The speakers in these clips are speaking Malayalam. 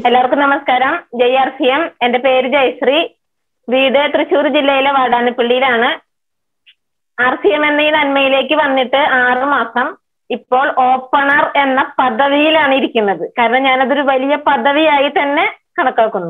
എല്ലാവർക്കും നമസ്കാരം ജയ് ആർ സി എം എന്റെ പേര് ജയശ്രീ വീട് തൃശ്ശൂർ ജില്ലയിലെ വാടാനപ്പള്ളിയിലാണ് ആർ സി എം എന്ന ഈ നന്മയിലേക്ക് വന്നിട്ട് ആറു മാസം ഇപ്പോൾ ഓപ്പണർ എന്ന പദവിയിലാണ് ഇരിക്കുന്നത് കാരണം ഞാനതൊരു വലിയ പദവിയായി തന്നെ കണക്കാക്കുന്നു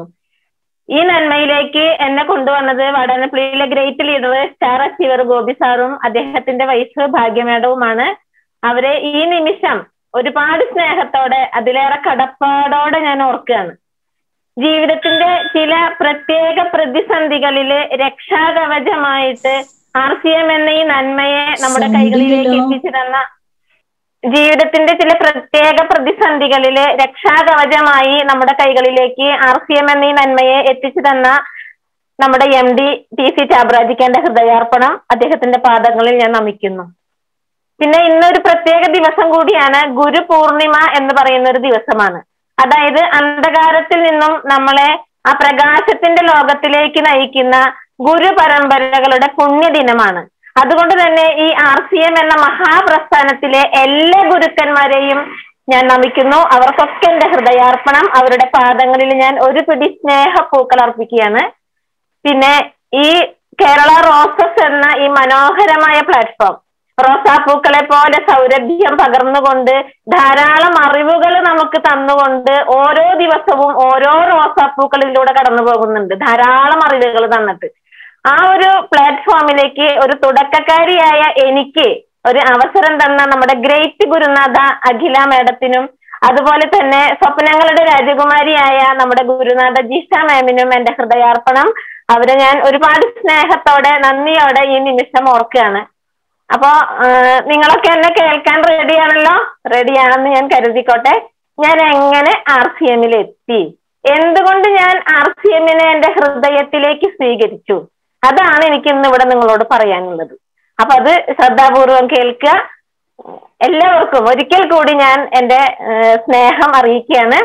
ഈ നന്മയിലേക്ക് എന്നെ കൊണ്ടുവന്നത് വാടാനപ്പള്ളിയിലെ great leader star achiever Gopi സാറും അദ്ദേഹത്തിന്റെ വൈഫ് ഭാഗ്യമേടവുമാണ് അവരെ ഈ നിമിഷം ഒരുപാട് സ്നേഹത്തോടെ അതിലേറെ കടപ്പാടോടെ ഞാൻ ഓർക്കുകയാണ് ജീവിതത്തിന്റെ ചില പ്രത്യേക പ്രതിസന്ധികളില് രക്ഷാകവചമായിട്ട് ആർ സി എം എന്ന ഈ നന്മയെ നമ്മുടെ കൈകളിലേക്ക് എത്തിച്ചു തന്ന ജീവിതത്തിന്റെ ചില പ്രത്യേക പ്രതിസന്ധികളില് രക്ഷാകവചമായി നമ്മുടെ കൈകളിലേക്ക് ആർ സി എം എന്ന ഈ നന്മയെ എത്തിച്ചു തന്ന നമ്മുടെ എം ഡി ടി സി ചാബ്രാജിക്കാന്റെ ഹൃദയാർപ്പണം അദ്ദേഹത്തിന്റെ പാദങ്ങളിൽ ഞാൻ നമിക്കുന്നു പിന്നെ ഇന്നൊരു പ്രത്യേക ദിവസം കൂടിയാണ് ഗുരു പൂർണിമ എന്ന് പറയുന്ന ഒരു ദിവസമാണ് അതായത് അന്ധകാരത്തിൽ നിന്നും നമ്മളെ ആ പ്രകാശത്തിന്റെ ലോകത്തിലേക്ക് നയിക്കുന്ന ഗുരു പരമ്പരകളുടെ പുണ്യദിനമാണ് അതുകൊണ്ട് തന്നെ ഈ ആർ സി എം എന്ന മഹാപ്രസ്ഥാനത്തിലെ എല്ലാ ഗുരുക്കന്മാരെയും ഞാൻ നമിക്കുന്നു അവർക്കൊക്കെ എന്റെ ഹൃദയാർപ്പണം അവരുടെ പാദങ്ങളിൽ ഞാൻ ഒരു പിടി സ്നേഹ പൂക്കൾ അർപ്പിക്കുകയാണ് പിന്നെ ഈ കേരള റോസസ് എന്ന ഈ മനോഹരമായ പ്ലാറ്റ്ഫോം റോസാപ്പൂക്കളെ പോലെ സൗരഭ്യം പകർന്നുകൊണ്ട് ധാരാളം അറിവുകൾ നമുക്ക് തന്നുകൊണ്ട് ഓരോ ദിവസവും ഓരോ റോസാപ്പൂക്കളിലൂടെ കടന്നു പോകുന്നുണ്ട് ധാരാളം അറിവുകൾ തന്നിട്ട് ആ ഒരു പ്ലാറ്റ്ഫോമിലേക്ക് ഒരു തുടക്കക്കാരിയായ എനിക്ക് ഒരു അവസരം തന്ന നമ്മുടെ ഗ്രേറ്റ് ഗുരുനാഥ അഖില മേഡത്തിനും അതുപോലെ തന്നെ സ്വപ്നങ്ങളുടെ രാജകുമാരിയായ നമ്മുടെ ഗുരുനാഥ ജിഷ മാമിനും എന്റെ ഹൃദയാർപ്പണം അവരെ ഞാൻ ഒരുപാട് സ്നേഹത്തോടെ നന്ദിയോടെ ഈ നിമിഷം ഓർക്കുകയാണ് അപ്പോ നിങ്ങളൊക്കെ എന്നെ കേൾക്കാൻ റെഡിയാണല്ലോ റെഡിയാണെന്ന് ഞാൻ കരുതിക്കോട്ടെ ഞാൻ എങ്ങനെ ആർ സി എമ്മിൽ എത്തി എന്തുകൊണ്ട് ഞാൻ ആർ സി എമ്മിനെ എന്റെ ഹൃദയത്തിലേക്ക് സ്വീകരിച്ചു അതാണ് എനിക്ക് ഇന്ന് ഇവിടെ നിങ്ങളോട് പറയാനുള്ളത് അപ്പൊ അത് ശ്രദ്ധാപൂർവം കേൾക്കുക എല്ലാവർക്കും ഒരിക്കൽ കൂടി ഞാൻ എന്റെ സ്നേഹം അറിയിക്കുകയാണ്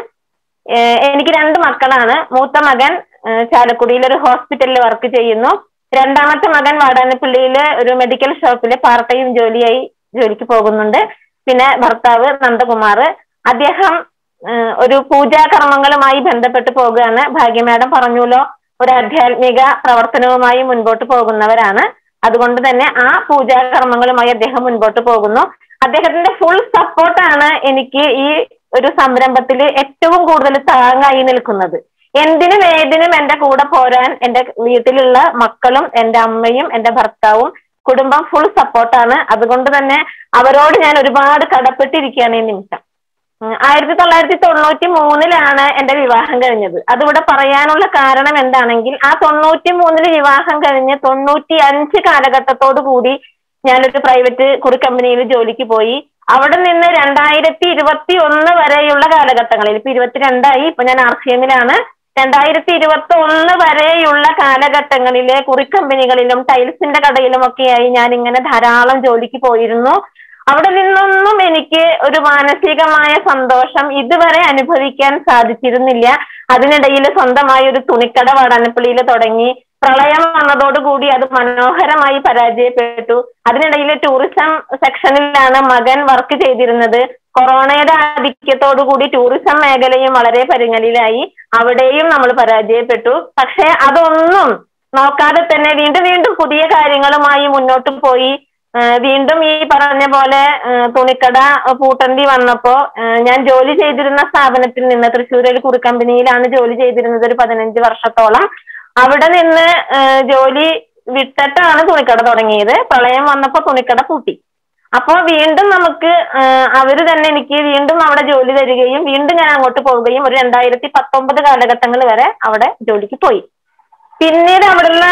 എനിക്ക് രണ്ട് മക്കളാണ് മൂത്ത മകൻ ചാലക്കുടിയിൽ ഒരു ഹോസ്പിറ്റലിൽ വർക്ക് ചെയ്യുന്നു രണ്ടാമത്തെ മകൻ വാടാനപ്പള്ളിയില് ഒരു മെഡിക്കൽ ഷോപ്പില് പാർട്ട് ടൈം ജോലിയായി ജോലിക്ക് പോകുന്നുണ്ട് പിന്നെ ഭർത്താവ് നന്ദകുമാർ അദ്ദേഹം ഒരു പൂജാകർമ്മങ്ങളുമായി ബന്ധപ്പെട്ട് പോകുകയാണ് ഭാഗ്യമേടം പറഞ്ഞുല്ലോ ഒരു ആധ്യാത്മിക പ്രവർത്തനവുമായി മുൻപോട്ട് പോകുന്നവരാണ് അതുകൊണ്ട് തന്നെ ആ പൂജാകർമ്മങ്ങളുമായി അദ്ദേഹം മുൻപോട്ട് പോകുന്നു അദ്ദേഹത്തിന്റെ ഫുൾ സപ്പോർട്ടാണ് എനിക്ക് ഈ ഒരു സംരംഭത്തിൽ ഏറ്റവും കൂടുതൽ താങ്ങായി നിൽക്കുന്നത് എന്തിനും ഏതിനും എന്റെ കൂടെ പോരാൻ എന്റെ വീട്ടിലുള്ള മക്കളും എന്റെ അമ്മയും എന്റെ ഭർത്താവും കുടുംബം ഫുൾ സപ്പോർട്ടാണ് അതുകൊണ്ട് തന്നെ അവരോട് ഞാൻ ഒരുപാട് കടപ്പെട്ടിരിക്കുകയാണ് ഈ നിമിഷം ആയിരത്തി തൊള്ളായിരത്തി തൊണ്ണൂറ്റി മൂന്നിലാണ് എന്റെ വിവാഹം കഴിഞ്ഞത് അതിവിടെ പറയാനുള്ള കാരണം എന്താണെങ്കിൽ ആ തൊണ്ണൂറ്റി മൂന്നില് വിവാഹം കഴിഞ്ഞ് തൊണ്ണൂറ്റി അഞ്ച് കാലഘട്ടത്തോടു കൂടി ഞാനൊരു പ്രൈവറ്റ് കുറി കമ്പനിയിൽ ജോലിക്ക് പോയി അവിടെ നിന്ന് രണ്ടായിരത്തി ഇരുപത്തി ഒന്ന് വരെയുള്ള കാലഘട്ടങ്ങളിൽ ഇപ്പൊ ഇരുപത്തിരണ്ടായി ഇപ്പൊ ഞാൻ ആർ സി എമ്മിലാണ് രണ്ടായിരത്തി ഇരുപത്തി ഒന്ന് വരെയുള്ള കാലഘട്ടങ്ങളിലെ കുറിക്കമ്പനികളിലും ടൈൽസിന്റെ കടയിലും ഒക്കെയായി ഞാൻ ഇങ്ങനെ ധാരാളം ജോലിക്ക് പോയിരുന്നു അവിടെ നിന്നൊന്നും എനിക്ക് ഒരു മാനസികമായ സന്തോഷം ഇതുവരെ അനുഭവിക്കാൻ സാധിച്ചിരുന്നില്ല അതിനിടയിൽ സ്വന്തമായി ഒരു തുണിക്കട വാടാനപ്പള്ളിയിൽ തുടങ്ങി പ്രളയം വന്നതോടുകൂടി അത് മനോഹരമായി പരാജയപ്പെട്ടു അതിനിടയിൽ ടൂറിസം സെക്ഷനിലാണ് മകൻ വർക്ക് ചെയ്തിരുന്നത് കൊറോണയുടെ ആധിക്യത്തോടുകൂടി ടൂറിസം മേഖലയും വളരെ പരിങ്ങലിലായി അവിടെയും നമ്മൾ പരാജയപ്പെട്ടു പക്ഷെ അതൊന്നും നോക്കാതെ തന്നെ വീണ്ടും വീണ്ടും പുതിയ കാര്യങ്ങളുമായി മുന്നോട്ട് പോയി വീണ്ടും ഈ പറഞ്ഞ പോലെ തുണിക്കട പൂട്ടണ്ടി വന്നപ്പോ ഞാൻ ജോലി ചെയ്തിരുന്ന സ്ഥാപനത്തിൽ നിന്ന് തൃശ്ശൂരിൽ കുറി കമ്പനിയിലാണ് ജോലി ചെയ്തിരുന്നത് ഒരു പതിനഞ്ച് വർഷത്തോളം അവിടെ നിന്ന് ജോലി വിട്ടിട്ടാണ് തുണിക്കട തുടങ്ങിയത് പ്രളയം വന്നപ്പോ തുണിക്കട പൂട്ടി അപ്പോ വീണ്ടും നമുക്ക് അവര് തന്നെ എനിക്ക് വീണ്ടും അവിടെ ജോലി തരികയും വീണ്ടും ഞാൻ അങ്ങോട്ട് പോവുകയും ഒരു രണ്ടായിരത്തി പത്തൊമ്പത് കാലഘട്ടങ്ങൾ വരെ അവിടെ ജോലിക്ക് പോയി പിന്നീട് അവിടുള്ള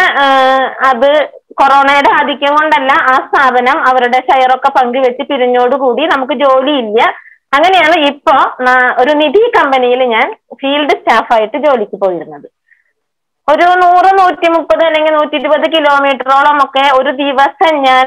അത് കൊറോണയുടെ ആധിക്യം കൊണ്ടല്ല ആ സ്ഥാപനം അവരുടെ ഷെയറൊക്കെ പങ്കുവെച്ച് പിരിഞ്ഞോടുകൂടി നമുക്ക് ജോലിയില്ല അങ്ങനെയാണ് ഇപ്പോ ഒരു നിധി കമ്പനിയിൽ ഞാൻ ഫീൽഡ് സ്റ്റാഫായിട്ട് ജോലിക്ക് പോയിരുന്നത് ഒരു നൂറ് നൂറ്റി മുപ്പത് അല്ലെങ്കിൽ നൂറ്റി ഇരുപത് കിലോമീറ്ററോളം ഒക്കെ ഒരു ദിവസം ഞാൻ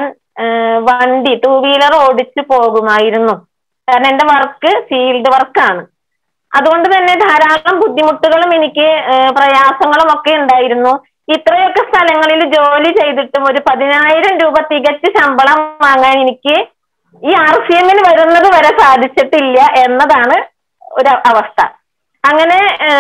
വണ്ടി ടൂ വീലർ ഓടിച്ചു പോകുമായിരുന്നു കാരണം എന്റെ വർക്ക് ഫീൽഡ് വർക്കാണ് അതുകൊണ്ട് തന്നെ ധാരാളം ബുദ്ധിമുട്ടുകളും എനിക്ക് പ്രയാസങ്ങളും ഒക്കെ ഉണ്ടായിരുന്നു ഇത്രയൊക്കെ സ്ഥലങ്ങളിൽ ജോലി ചെയ്തിട്ടും ഒരു പതിനായിരം രൂപ തികച്ച് ശമ്പളം വാങ്ങാൻ എനിക്ക് ഈ ആർ സി എമ്മിന് വരുന്നത് വരെ സാധിച്ചിട്ടില്ല എന്നതാണ് ഒരു അവസ്ഥ അങ്ങനെ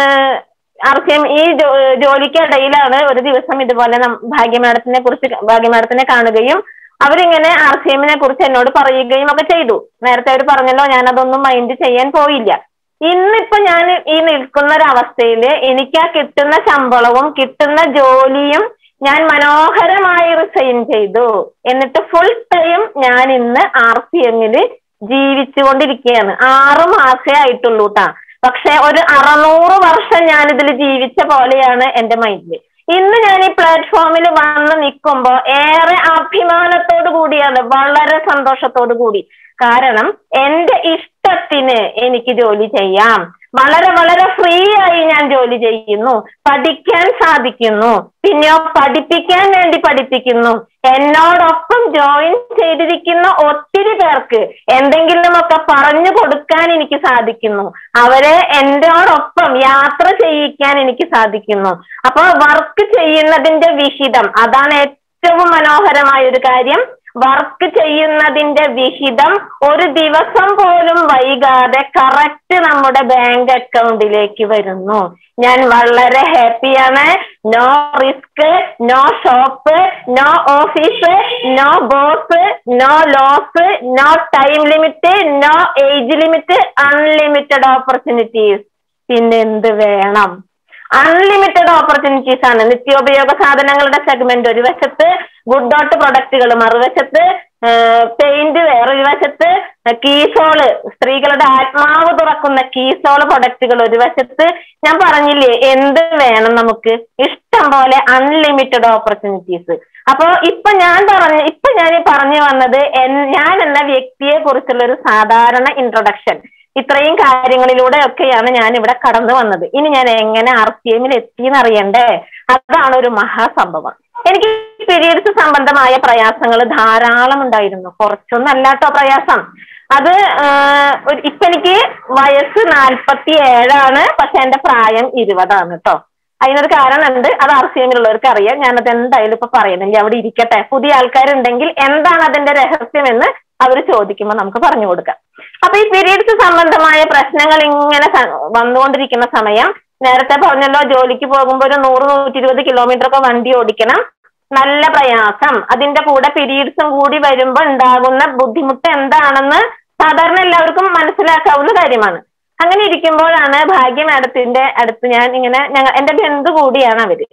ആർക്കും ഈ ജോ- ജോലിക്കിടയിലാണ് ഒരു ദിവസം ഇതുപോലെ നം- ഭാഗ്യ മാഡത്തിനെ കുറിച്ച് ഭാഗ്യ മാഡത്തിനെ കാണുകയും അവരിങ്ങനെ ആർ സി എമ്മിനെ കുറിച്ച് എന്നോട് പറയുകയും ഒക്കെ ചെയ്തു നേരത്തെ അവർ പറഞ്ഞല്ലോ ഞാൻ അതൊന്നും മൈൻഡ് ചെയ്യാൻ പോയില്ല ഇന്നിപ്പോ ഞാൻ ഈ നിൽക്കുന്ന ഒരു അവസ്ഥയിൽ എനിക്ക് ആ കിട്ടുന്ന ശമ്പളവും കിട്ടുന്ന ജോലിയും ഞാൻ മനോഹരമായി റിസൈൻ ചെയ്തു എന്നിട്ട് ഫുൾ ടൈം ഞാൻ ഇന്ന് ആർ സി എമ്മില് ജീവിച്ചുകൊണ്ടിരിക്കുകയാണ് ആറു മാസേ ആയിട്ടുള്ളൂ ട്ടാ പക്ഷെ ഒരു അറുന്നൂറ് വർഷം ഞാൻ ഇതിൽ ജീവിച്ച പോലെയാണ് എന്റെ മൈൻഡിൽ ഇന്ന് ഞാൻ ഈ പ്ലാറ്റ്ഫോമിൽ വന്ന് നിൽക്കുമ്പോ ഏറെ അഭിമാനത്തോടു കൂടിയാണ് വളരെ സന്തോഷത്തോടു കൂടി കാരണം എന്റെ ഇഷ്ടത്തിന് എനിക്ക് ജോലി ചെയ്യാം വളരെ വളരെ ഫ്രീ ആയി ഞാൻ ജോലി ചെയ്യുന്നു പഠിക്കാൻ സാധിക്കുന്നു പിന്നെയോ പഠിപ്പിക്കാൻ വേണ്ടി പഠിപ്പിക്കുന്നു എന്നോടൊപ്പം ജോയിൻ ചെയ്തിരിക്കുന്ന ഒത്തിരി പേർക്ക് എന്തെങ്കിലുമൊക്കെ പറഞ്ഞു കൊടുക്കാൻ എനിക്ക് സാധിക്കുന്നു അവരെ എന്നോടൊപ്പം യാത്ര ചെയ്യിക്കാൻ എനിക്ക് സാധിക്കുന്നു അപ്പൊ വർക്ക് ചെയ്യുന്നതിന്റെ വിഹിതം അതാണ് ഏറ്റവും മനോഹരമായ ഒരു കാര്യം വർക്ക് ചെയ്യുന്നതിന്റെ വിഹിതം ഒരു ദിവസം പോലും വൈകാതെ കറക്റ്റ് നമ്മുടെ ബാങ്ക് അക്കൗണ്ടിലേക്ക് വരുന്നു ഞാൻ വളരെ ഹാപ്പിയാണ് no risk no shop no office no boss no loss no time limit no age limit unlimited opportunities പിന്നെ എന്ത് വേണം അൺലിമിറ്റഡ് ഓപ്പർച്യൂണിറ്റീസ് ആണ് നിത്യോപയോഗ സാധനങ്ങളുടെ സെഗ്മെന്റ് ഒരു വശത്ത് ഗുഡ് ഡോട്ട് പ്രൊഡക്റ്റുകൾ മറുവശത്ത് പെയിന്റ് വേറൊരു വശത്ത് കീസോള് സ്ത്രീകളുടെ ആത്മാവ് തുറക്കുന്ന കീസോള് പ്രൊഡക്റ്റുകൾ ഒരു വശത്ത് ഞാൻ പറഞ്ഞില്ലേ എന്ത് വേണം നമുക്ക് ഇഷ്ടം പോലെ അൺലിമിറ്റഡ് ഓപ്പർച്യൂണിറ്റീസ് അപ്പോ ഇപ്പൊ ഞാൻ പറഞ്ഞ ഇപ്പൊ ഞാൻ ഈ പറഞ്ഞു വന്നത് എൻ- ഞാൻ എന്ന വ്യക്തിയെ കുറിച്ചുള്ള ഒരു സാധാരണ ഇൻട്രൊഡക്ഷൻ ഇത്രയും കാര്യങ്ങളിലൂടെ ഒക്കെയാണ് ഞാൻ ഇവിടെ കടന്നു വന്നത് ഇനി ഞാൻ എങ്ങനെ ആർ സി എമ്മിൽ എത്തിയെന്ന് അറിയണ്ടേ അതാണ് ഒരു മഹാസംഭവം എനിക്ക് പീരീഡ്സ് സംബന്ധമായ പ്രയാസങ്ങൾ ധാരാളം ഉണ്ടായിരുന്നു കുറച്ചൊന്നല്ല കേട്ടോ പ്രയാസം അത് ആഹ്, ഒരു- ഇപ്പൊ എനിക്ക് വയസ്സ് നാൽപ്പത്തി ഏഴാണ് പക്ഷെ എന്റെ പ്രായം ഇരുപതാണ് കേട്ടോ അതിനൊരു കാരണമുണ്ട് അത് ആർ സി എമ്മിലുള്ളവർക്ക് അറിയാം ഞാനത് എന്തായാലും ഇപ്പൊ പറയുന്നില്ല അവിടെ ഇരിക്കട്ടെ പുതിയ ആൾക്കാരുണ്ടെങ്കിൽ എന്താണ് അതിന്റെ രഹസ്യം എന്ന് അവർ ചോദിക്കുമ്പോൾ നമുക്ക് പറഞ്ഞു കൊടുക്കാം അപ്പൊ ഈ പീരീഡ്സ് സംബന്ധമായ പ്രശ്നങ്ങൾ ഇങ്ങനെ സ- വന്നുകൊണ്ടിരിക്കുന്ന സമയം നേരത്തെ പറഞ്ഞല്ലോ ജോലിക്ക് പോകുമ്പോൾ ഒരു നൂറ് നൂറ്റി ഇരുപത് കിലോമീറ്റർ ഒക്കെ വണ്ടി ഓടിക്കണം നല്ല പ്രയാസം അതിന്റെ കൂടെ പീരീഡ്സും കൂടി വരുമ്പോൾ ഉണ്ടാകുന്ന ബുദ്ധിമുട്ട് എന്താണെന്ന് സാധാരണ എല്ലാവർക്കും മനസ്സിലാക്കാവുന്ന കാര്യമാണ് അങ്ങനെ ഇരിക്കുമ്പോഴാണ് ഭാഗ്യ മാഡത്തിന്റെ അടുത്ത് ഞാൻ ഇങ്ങനെ ഞങ്ങൾ എന്റെ ബന്ധു കൂടിയാണ് അവര്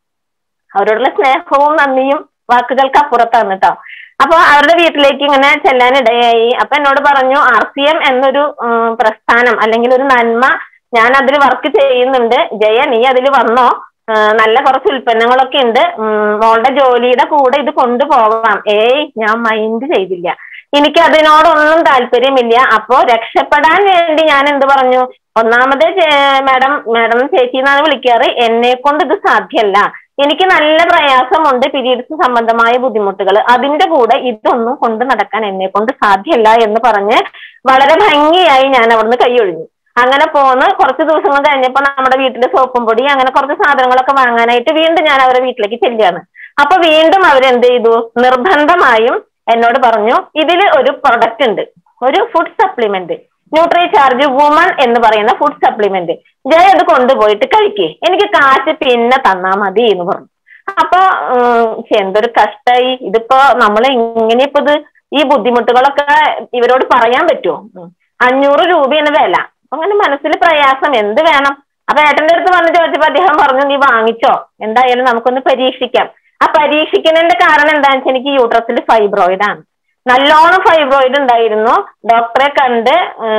അവരോടുള്ള സ്നേഹവും നന്ദിയും വാക്കുകൾക്ക് അപ്പുറത്താണ് കേട്ടോ അപ്പൊ അവരുടെ വീട്ടിലേക്ക് ഇങ്ങനെ ചെല്ലാൻ ഇടയായി അപ്പൊ എന്നോട് പറഞ്ഞു ആർ സി എം എന്നൊരു ഉം, പ്രസ്ഥാനം അല്ലെങ്കിൽ ഒരു നന്മ ഞാൻ അതിൽ വർക്ക് ചെയ്യുന്നുണ്ട് ജയ നീ അതിൽ വന്നോ ആ, നല്ല കുറച്ച് ഉൽപ്പന്നങ്ങളൊക്കെ ഉണ്ട് ഉം, മോളുടെ ജോലിയുടെ കൂടെ ഇത് കൊണ്ടുപോകാം ഏയ് ഞാൻ മൈൻഡ് ചെയ്തില്ല എനിക്ക് അതിനോടൊന്നും താല്പര്യമില്ല അപ്പോ രക്ഷപ്പെടാൻ വേണ്ടി ഞാൻ എന്ത് പറഞ്ഞു ഒന്നാമത് മാഡം മാഡം ചേച്ചി എന്നാണ് വിളിക്കാറ് എന്നെ കൊണ്ട് ഇത് സാധ്യമല്ല എനിക്ക് നല്ല പ്രയാസമുണ്ട് പീരീഡ്സ് സംബന്ധമായ ബുദ്ധിമുട്ടുകൾ അതിന്റെ കൂടെ ഇതൊന്നും കൊണ്ട് നടക്കാൻ എന്നെ കൊണ്ട് സാധ്യമല്ല എന്ന് പറഞ്ഞ് വളരെ ഭംഗിയായി ഞാൻ അവിടുന്ന് കൈയൊഴിഞ്ഞു അങ്ങനെ പോന്ന് കുറച്ച് ദിവസങ്ങൾ കഴിഞ്ഞപ്പോ നമ്മുടെ വീട്ടില് സോപ്പും പൊടി അങ്ങനെ കുറച്ച് സാധനങ്ങളൊക്കെ വാങ്ങാനായിട്ട് വീണ്ടും ഞാൻ അവരുടെ വീട്ടിലേക്ക് ചെല്ലുകയാണ് അപ്പൊ വീണ്ടും അവരെന്ത് ചെയ്തു നിർബന്ധമായും എന്നോട് പറഞ്ഞു ഇതിൽ ഒരു പ്രൊഡക്റ്റ് ഉണ്ട് ഒരു food supplement Nutricharge woman എന്ന് പറയുന്ന ഫുഡ് സപ്ലിമെന്റ് ജയ അത് കൊണ്ടുപോയിട്ട് കഴിക്കേ എനിക്ക് കാശ് പിന്നെ തന്നാ മതി എന്ന് പറഞ്ഞു അപ്പൊ ഉം, ശ്ശെ, എന്തൊരു കഷ്ടായി ഇതിപ്പോ നമ്മൾ ഇങ്ങനെ ഇപ്പൊ ഇത് ഈ ബുദ്ധിമുട്ടുകളൊക്കെ ഇവരോട് പറയാൻ പറ്റുമോ ഉം. അഞ്ഞൂറ് രൂപയാണ് വില അപ്പൊ അങ്ങനെ മനസ്സിൽ പ്രയാസം എന്ത് വേണം അപ്പൊ ഏട്ടന്റെ അടുത്ത് വന്ന് ചോദിച്ചപ്പോ അദ്ദേഹം പറഞ്ഞു നീ വാങ്ങിച്ചോ എന്തായാലും നമുക്കൊന്ന് പരീക്ഷിക്കാം ആ പരീക്ഷിക്കുന്നതിന്റെ കാരണം എന്താണെന്ന് വെച്ചാൽ എനിക്ക് യൂട്രസിൽ ഫൈബ്രോയിഡ് ആണ് നല്ലോണം ഫൈബ്രോയിഡ് ഉണ്ടായിരുന്നു ഡോക്ടറെ കണ്ട്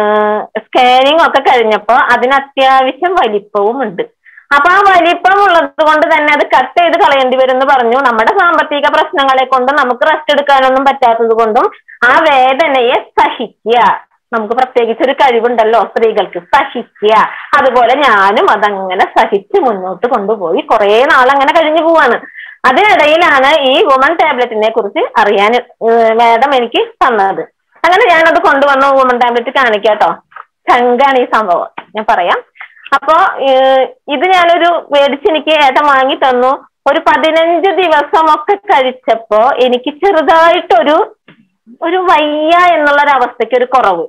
സ്കാനിങ് ഒക്കെ കഴിഞ്ഞപ്പോ അതിന് അത്യാവശ്യം വലിപ്പവും ഉണ്ട് അപ്പൊ ആ വലിപ്പം ഉള്ളത് കൊണ്ട് തന്നെ അത് കട്ട് ചെയ്ത് കളയേണ്ടി വരും എന്ന് പറഞ്ഞു നമ്മുടെ സാമ്പത്തിക പ്രശ്നങ്ങളെ കൊണ്ട് നമുക്ക് റെസ്റ്റ് എടുക്കാനൊന്നും പറ്റാത്തത് കൊണ്ടും ആ വേദനയെ സഹിക്കുക നമുക്ക് പ്രത്യേകിച്ച് ഒരു കഴിവുണ്ടല്ലോ സ്ത്രീകൾക്ക് സഹിക്കുക അതുപോലെ ഞാനും അതങ്ങനെ സഹിച്ച് മുന്നോട്ട് കൊണ്ടുപോയി കുറെ നാളങ്ങനെ കഴിഞ്ഞു പോവാണ് അതിനിടയിലാണ് ഈ വുമൺ ടാബ്ലറ്റിനെ കുറിച്ച് അറിയാൻ മാഡം എനിക്ക് തന്നത് അങ്ങനെ ഞാനത് കൊണ്ടുവന്നു വുമൺ ടാബ്ലറ്റ് കാണിക്കാട്ടോ ചങ്കാണ് ഈ സംഭവം ഞാൻ പറയാം അപ്പോ ഏഹ്, ഇത് ഞാനൊരു മേടിച്ച് എനിക്ക് ഏട്ടൻ വാങ്ങി തന്നു ഒരു പതിനഞ്ച് ദിവസമൊക്കെ കഴിച്ചപ്പോ എനിക്ക് ചെറുതായിട്ടൊരു ഒരു വയ്യ എന്നുള്ള ഒരു അവസ്ഥയ്ക്ക് ഒരു കുറവ്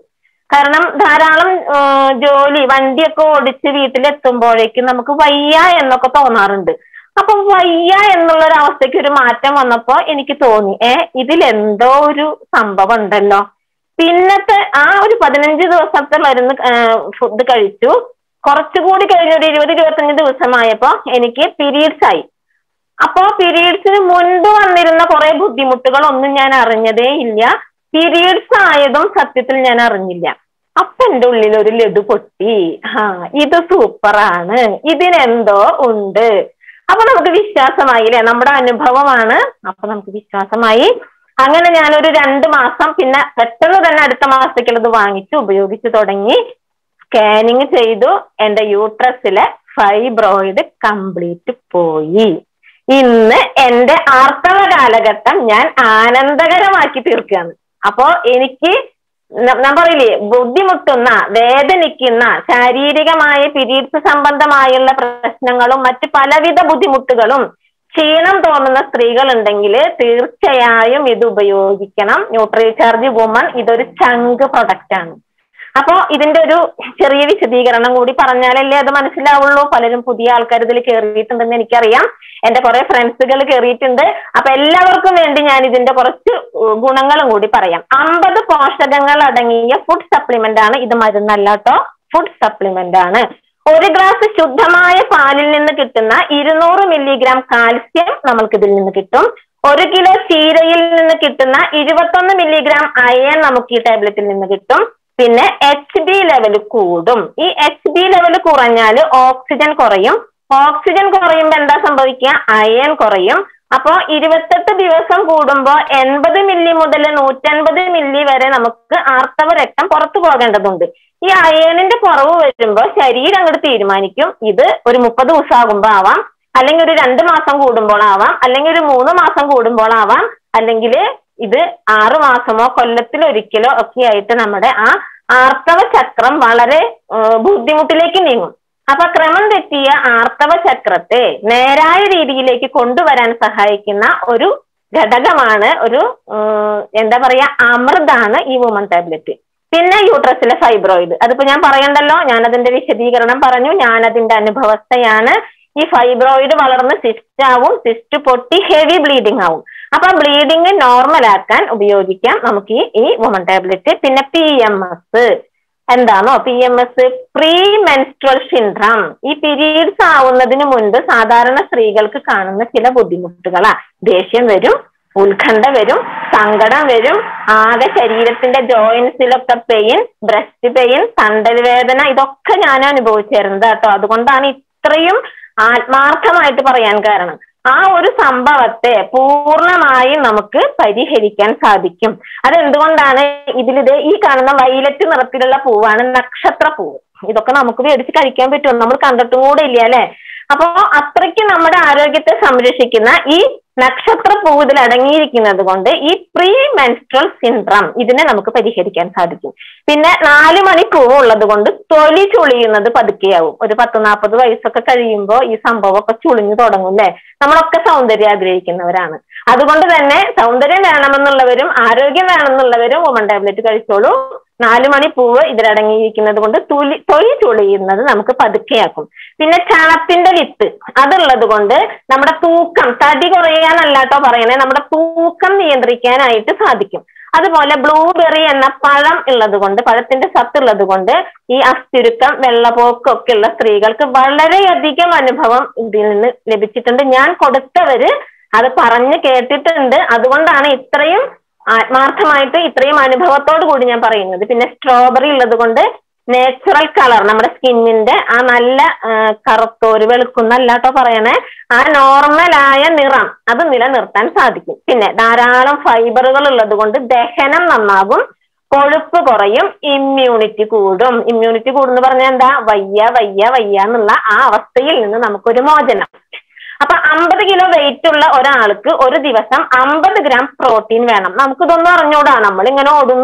കാരണം ധാരാളം ആ, ജോലി വണ്ടിയൊക്കെ ഓടിച്ച് വീട്ടിലെത്തുമ്പോഴേക്കും നമുക്ക് വയ്യ എന്നൊക്കെ തോന്നാറുണ്ട് അപ്പൊ വയ്യ എന്നുള്ള ഒരു അവസ്ഥയ്ക്ക് ഒരു മാറ്റം വന്നപ്പോ എനിക്ക് തോന്നി ഏ ഇതിലെന്തോ ഒരു സംഭവം ഉണ്ടല്ലോ പിന്നത്തെ ആ ഒരു പതിനഞ്ച് ദിവസത്തെ മരുന്ന് ഫുഡ് കഴിച്ചു കുറച്ചുകൂടി കഴിഞ്ഞ ഒരു ഇരുപത് ഇരുപത്തഞ്ച് ദിവസമായപ്പോ എനിക്ക് പീരീഡ്സ് ആയി അപ്പോ പീരീഡ്സിന് മുൻപ് വന്നിരുന്ന കുറെ ബുദ്ധിമുട്ടുകളൊന്നും ഞാൻ അറിഞ്ഞതേ ഇല്ല പീരീഡ്സ് ആയതും സത്യത്തിൽ ഞാൻ അറിഞ്ഞില്ല അപ്പൊ എന്റെ ഉള്ളിൽ ഒരു ലഡു പൊട്ടി ആ ഇത് സൂപ്പറാണ് ഇതിനെന്തോ ഉണ്ട് അപ്പൊ നമുക്ക് വിശ്വാസമായില്ലേ നമ്മുടെ അനുഭവമാണ് അപ്പൊ നമുക്ക് വിശ്വാസമായി അങ്ങനെ ഞാനൊരു രണ്ട് മാസം പിന്നെ പെട്ടെന്ന് തന്നെ അടുത്ത മാസത്തേക്കുള്ളത് വാങ്ങിച്ചു ഉപയോഗിച്ചു തുടങ്ങി സ്കാനിങ് ചെയ്തു എന്റെ യൂട്രസിലെ ഫൈബ്രോയിഡ് കംപ്ലീറ്റ് പോയി ഇന്ന് എന്റെ ആർത്തവ കാലഘട്ടം ഞാൻ ആനന്ദകരമാക്കി തീർക്കുകയാണ് അപ്പോ എനിക്ക് ന- ഞാൻ പറയില്ലേ ബുദ്ധിമുട്ടുന്ന വേദനിക്കുന്ന ശാരീരികമായ പീരീഡ്സ് സംബന്ധമായുള്ള പ്രശ്നങ്ങളും മറ്റ് പലവിധ ബുദ്ധിമുട്ടുകളും ക്ഷീണം തോന്നുന്ന സ്ത്രീകൾ ഉണ്ടെങ്കിൽ തീർച്ചയായും ഇത് ഉപയോഗിക്കണം ന്യൂട്രി ചാർജ് വുമൺ ഇതൊരു ചങ്ക് പ്രൊഡക്റ്റ് ആണ് അപ്പോ ഇതിന്റെ ഒരു ചെറിയ വിശദീകരണം കൂടി പറഞ്ഞാലല്ലേ അത് മനസ്സിലാവുള്ളൂ പലരും പുതിയ ആൾക്കാർ ഇതിൽ കയറിയിട്ടുണ്ടെന്ന് എനിക്കറിയാം എന്റെ കുറെ ഫ്രണ്ട്സുകൾ കയറിയിട്ടുണ്ട് അപ്പൊ എല്ലാവർക്കും വേണ്ടി ഞാൻ ഇതിന്റെ കുറച്ച് ഉം, ഗുണങ്ങളും കൂടി പറയാം അമ്പത് പോഷകങ്ങൾ അടങ്ങിയ ഫുഡ് സപ്ലിമെന്റ് ആണ് ഇത് മരുന്നല്ല കേട്ടോ ഫുഡ് സപ്ലിമെന്റ് ആണ് ഒരു ഗ്ലാസ് ശുദ്ധമായ പാലിൽ നിന്ന് കിട്ടുന്ന ഇരുന്നൂറ് മില്ലിഗ്രാം കാൽസ്യം നമ്മൾക്ക് ഇതിൽ നിന്ന് കിട്ടും ഒരു കിലോ ചീരയിൽ നിന്ന് കിട്ടുന്ന ഇരുപത്തൊന്ന് മില്ലിഗ്രാം അയൺ നമുക്ക് ഈ ടാബ്ലറ്റിൽ നിന്ന് കിട്ടും പിന്നെ എച്ച് ബി ലെവൽ കൂടും ഈ എച്ച് ബി ലെവൽ കുറഞ്ഞാൽ ഓക്സിജൻ കുറയും ഓക്സിജൻ കുറയുമ്പോൾ എന്താ സംഭവിക്കുക അയൺ കുറയും അപ്പോ ഇരുപത്തെട്ട് ദിവസം കൂടുമ്പോൾ എൺപത് മില്ലി മുതൽ നൂറ്റൻപത് മില്ലി വരെ നമുക്ക് ആർത്തവ രക്തം പുറത്തു പോകേണ്ടതുണ്ട് ഈ അയണിന്റെ കുറവ് വരുമ്പോൾ ശരീരം അങ്ങോട്ട് തീരുമാനിക്കും ഇത് ഒരു മുപ്പത് ദിവസം ആകുമ്പോൾ ആവാം അല്ലെങ്കിൽ ഒരു രണ്ട് മാസം കൂടുമ്പോൾ ആവാം അല്ലെങ്കിൽ ഒരു മൂന്ന് മാസം കൂടുമ്പോൾ ആവാം അല്ലെങ്കിൽ ഇത് ആറു മാസമോ കൊല്ലത്തിൽ ഒരിക്കലോ ഒക്കെ ആയിട്ട് നമ്മുടെ ആ ആർത്തവ ചക്രം വളരെ ഏഹ്, ബുദ്ധിമുട്ടിലേക്ക് നീങ്ങും അപ്പൊ ക്രമം തെറ്റിയ ആർത്തവ ചക്രത്തെ നേരായ രീതിയിലേക്ക് കൊണ്ടുവരാൻ സഹായിക്കുന്ന ഒരു ഘടകമാണ് ഒരു ഏഹ്, എന്താ പറയാ അമൃതാണ് ഈ വുമൺ ടാബ്ലറ്റ് പിന്നെ യൂട്രസിലെ ഫൈബ്രോയിഡ് അതിപ്പോ ഞാൻ പറയണ്ടല്ലോ ഞാൻ അതിന്റെ വിശദീകരണം പറഞ്ഞു ഞാൻ അതിന്റെ അനുഭവസ്ഥയാണ് ഈ ഫൈബ്രോയിഡ് വളർന്ന് സിസ്റ്റ് ആവും സിസ്റ്റ് പൊട്ടി ഹെവി ബ്ലീഡിംഗ് ആവും അപ്പൊ ബ്ലീഡിംഗ് നോർമൽ ആക്കാൻ ഉപയോഗിക്കാം നമുക്ക് ഈ ഈ വുമൺ ടാബ്ലറ്റ് പിന്നെ പി എം എസ് എന്താണോ P M S premenstrual syndrome ഈ പീരീഡ്സ് ആവുന്നതിന് മുൻപ് സാധാരണ സ്ത്രീകൾക്ക് കാണുന്ന ചില ബുദ്ധിമുട്ടുകളാ ദേഷ്യം വരും ഉത്കണ്ഠ വരും സങ്കടം വരും ആകെ ശരീരത്തിന്റെ ജോയിന്റ്സിലൊക്കെ പെയിൻ ബ്രസ്റ്റ് പെയിൻ തണ്ടൽ വേദന ഇതൊക്കെ ഞാൻ അനുഭവിച്ചിരുന്നത് കേട്ടോ അതുകൊണ്ടാണ് ഇത്രയും ആത്മാർത്ഥമായിട്ട് പറയാൻ കാരണം ആ ഒരു സംഭവത്തെ പൂർണ്ണമായും നമുക്ക് പരിഹരിക്കാൻ സാധിക്കും അതെന്തുകൊണ്ടാണ് ഇതിലിത് ഈ കാണുന്ന വൈലറ്റ് നിറത്തിലുള്ള പൂവാണ് നക്ഷത്ര പൂവ് ഇതൊക്കെ നമുക്ക് മേടിച്ച് കഴിക്കാൻ പറ്റുമോ നമ്മൾ കണ്ടിട്ടും കൂടെ ഇല്ല അല്ലെ അപ്പോ അത്രയ്ക്ക് നമ്മുടെ ആരോഗ്യത്തെ സംരക്ഷിക്കുന്ന ഈ നക്ഷത്ര പൂ ഇതിൽ അടങ്ങിയിരിക്കുന്നത് കൊണ്ട് ഈ പ്രീ മെൻസ്ട്രൽ സിൻഡ്രം ഇതിനെ നമുക്ക് പരിഹരിക്കാൻ സാധിക്കും പിന്നെ നാല് മണി പൂവ് ഉള്ളത് കൊണ്ട് തൊലി ചുളിയുന്നത് പതുക്കെയാവും ഒരു പത്ത് നാൽപ്പത് വയസ്സൊക്കെ കഴിയുമ്പോൾ ഈ സംഭവമൊക്കെ ചുളിഞ്ഞു തുടങ്ങും അല്ലേ നമ്മളൊക്കെ സൗന്ദര്യം ആഗ്രഹിക്കുന്നവരാണ് അതുകൊണ്ട് തന്നെ സൗന്ദര്യം വേണമെന്നുള്ളവരും ആരോഗ്യം വേണമെന്നുള്ളവരും വുമൺ ടാബ്ലറ്റ് കഴിച്ചോളൂ നാല് മണി പൂവ് ഇതിലടങ്ങിയിരിക്കുന്നത് കൊണ്ട് തുലി തൊലി ചുളിയുന്നത് നമുക്ക് പതുക്കെയാക്കും പിന്നെ ചണത്തിന്റെ വിത്ത് അതുള്ളത് കൊണ്ട് നമ്മുടെ തൂക്കം തടി കുറയാനല്ലാട്ടോ പറയണേ നമ്മുടെ തൂക്കം നിയന്ത്രിക്കാനായിട്ട് സാധിക്കും അതുപോലെ ബ്ലൂബെറി എന്ന പഴം ഉള്ളത് കൊണ്ട് പഴത്തിന്റെ സത്ത് ഉള്ളത് കൊണ്ട് ഈ അസ്ഥിരുക്കം വെള്ളപ്പോക്കം ഒക്കെ ഉള്ള സ്ത്രീകൾക്ക് വളരെയധികം അനുഭവം ഇതിൽ നിന്ന് ലഭിച്ചിട്ടുണ്ട് ഞാൻ കൊടുത്തവര് അത് പറഞ്ഞു കേട്ടിട്ടുണ്ട് അതുകൊണ്ടാണ് ഇത്രയും ആത്മാർത്ഥമായിട്ട് ഇത്രയും അനുഭവത്തോടു കൂടി ഞാൻ പറയുന്നത് പിന്നെ സ്ട്രോബെറി ഉള്ളത് കൊണ്ട് നാച്ചുറൽ കളർ നമ്മുടെ സ്കിന്നിന്റെ ആ നല്ല ആ, കറുത്തോര് വെളുക്കുന്നല്ലാട്ടോ പറയണേ ആ നോർമലായ നിറം അത് നിലനിർത്താൻ സാധിക്കും പിന്നെ ധാരാളം ഫൈബറുകൾ ഉള്ളത് കൊണ്ട് ദഹനം നന്നാകും കൊഴുപ്പ് കുറയും ഇമ്മ്യൂണിറ്റി കൂടും ഇമ്മ്യൂണിറ്റി കൂടുന്നു പറഞ്ഞാൽ എന്താ വയ്യ വയ്യ വയ്യ എന്നുള്ള ആ അവസ്ഥയിൽ നിന്ന് നമുക്കൊരു മോചനം അപ്പൊ അമ്പത് കിലോ വെയിറ്റ് ഉള്ള ഒരാൾക്ക് ഒരു ദിവസം അമ്പത് ഗ്രാം പ്രോട്ടീൻ വേണം നമുക്കിതൊന്നും അറിഞ്ഞൂടാ നമ്മൾ ഇങ്ങനെ ഓടുന്നു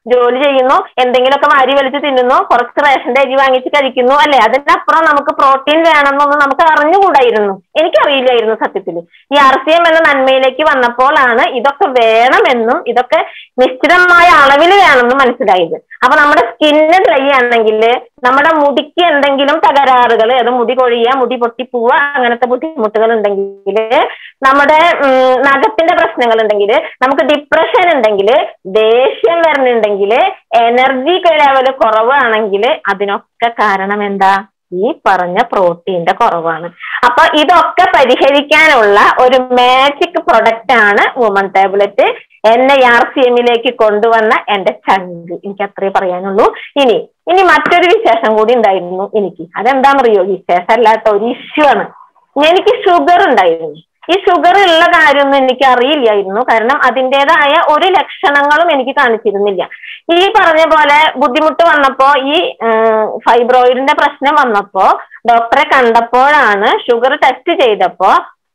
ജോലി ചെയ്യുന്നു എന്തെങ്കിലുമൊക്കെ വാരി വലിച്ച് തിന്നുന്നു കുറച്ച് റേഷന്റെ അരി വാങ്ങിച്ച് കഴിക്കുന്നു അല്ലെ അതിനപ്പുറം നമുക്ക് പ്രോട്ടീൻ വേണമെന്നൊന്നും നമുക്ക് അറിഞ്ഞുകൂടായിരുന്നു എനിക്കറിയില്ലായിരുന്നു സത്യത്തിൽ ഈ ആർ സി എം എന്ന നന്മയിലേക്ക് വന്നപ്പോഴാണ് ഇതൊക്കെ വേണമെന്നും ഇതൊക്കെ നിശ്ചിതമായ അളവിൽ വേണമെന്നും മനസ്സിലായത് അപ്പൊ നമ്മുടെ സ്കിന്ന് ഡ്രൈ ആണെങ്കിൽ നമ്മുടെ മുടിക്ക് എന്തെങ്കിലും തകരാറുകൾ അത് മുടി കൊഴിയുക മുടി പൊട്ടിപ്പോവുക അങ്ങനത്തെ ബുദ്ധിമുട്ടുകൾ ഉണ്ടെങ്കിൽ നമ്മുടെ ഉം, നഖത്തിന്റെ പ്രശ്നങ്ങൾ ഉണ്ടെങ്കിൽ നമുക്ക് ഡിപ്രഷൻ ഉണ്ടെങ്കിൽ ദേഷ്യം വരുന്നുണ്ടെങ്കിൽ എനർജി ലെവല് കുറവാണെങ്കിൽ അതിനൊക്കെ കാരണം എന്താ ഈ പറഞ്ഞ പ്രോട്ടീന്റെ കുറവാണ് അപ്പൊ ഇതൊക്കെ പരിഹരിക്കാനുള്ള ഒരു മാജിക് പ്രൊഡക്റ്റ് ആണ് വുമൺ ടാബ്ലറ്റ് എന്നെ ആർ സി എമ്മിലേക്ക് കൊണ്ടുവന്ന എന്റെ ചങ്ക് എനിക്ക് അത്രേ പറയാനുള്ളൂ ഇനി ഇനി മറ്റൊരു വിശേഷം കൂടി ഉണ്ടായിരുന്നു എനിക്ക് അതെന്താണെന്നറിയോ വിശേഷമല്ലാത്ത ഒരു ഇഷ്യൂ ആണ് എനിക്ക് ഷുഗർ ഉണ്ടായിരുന്നു ഈ ഷുഗർ ഉള്ള കാര്യമൊന്നും എനിക്ക് അറിയില്ലായിരുന്നു കാരണം അതിൻ്റെതായ ഒരു ലക്ഷണങ്ങളും എനിക്ക് കാണിച്ചിരുന്നില്ല ഈ പറഞ്ഞ പോലെ ബുദ്ധിമുട്ട് വന്നപ്പോ ഈ ഫൈബ്രോയിഡിന്റെ പ്രശ്നം വന്നപ്പോ ഡോക്ടറെ കണ്ടപ്പോഴാണ് ഷുഗർ ടെസ്റ്റ് ചെയ്തപ്പോ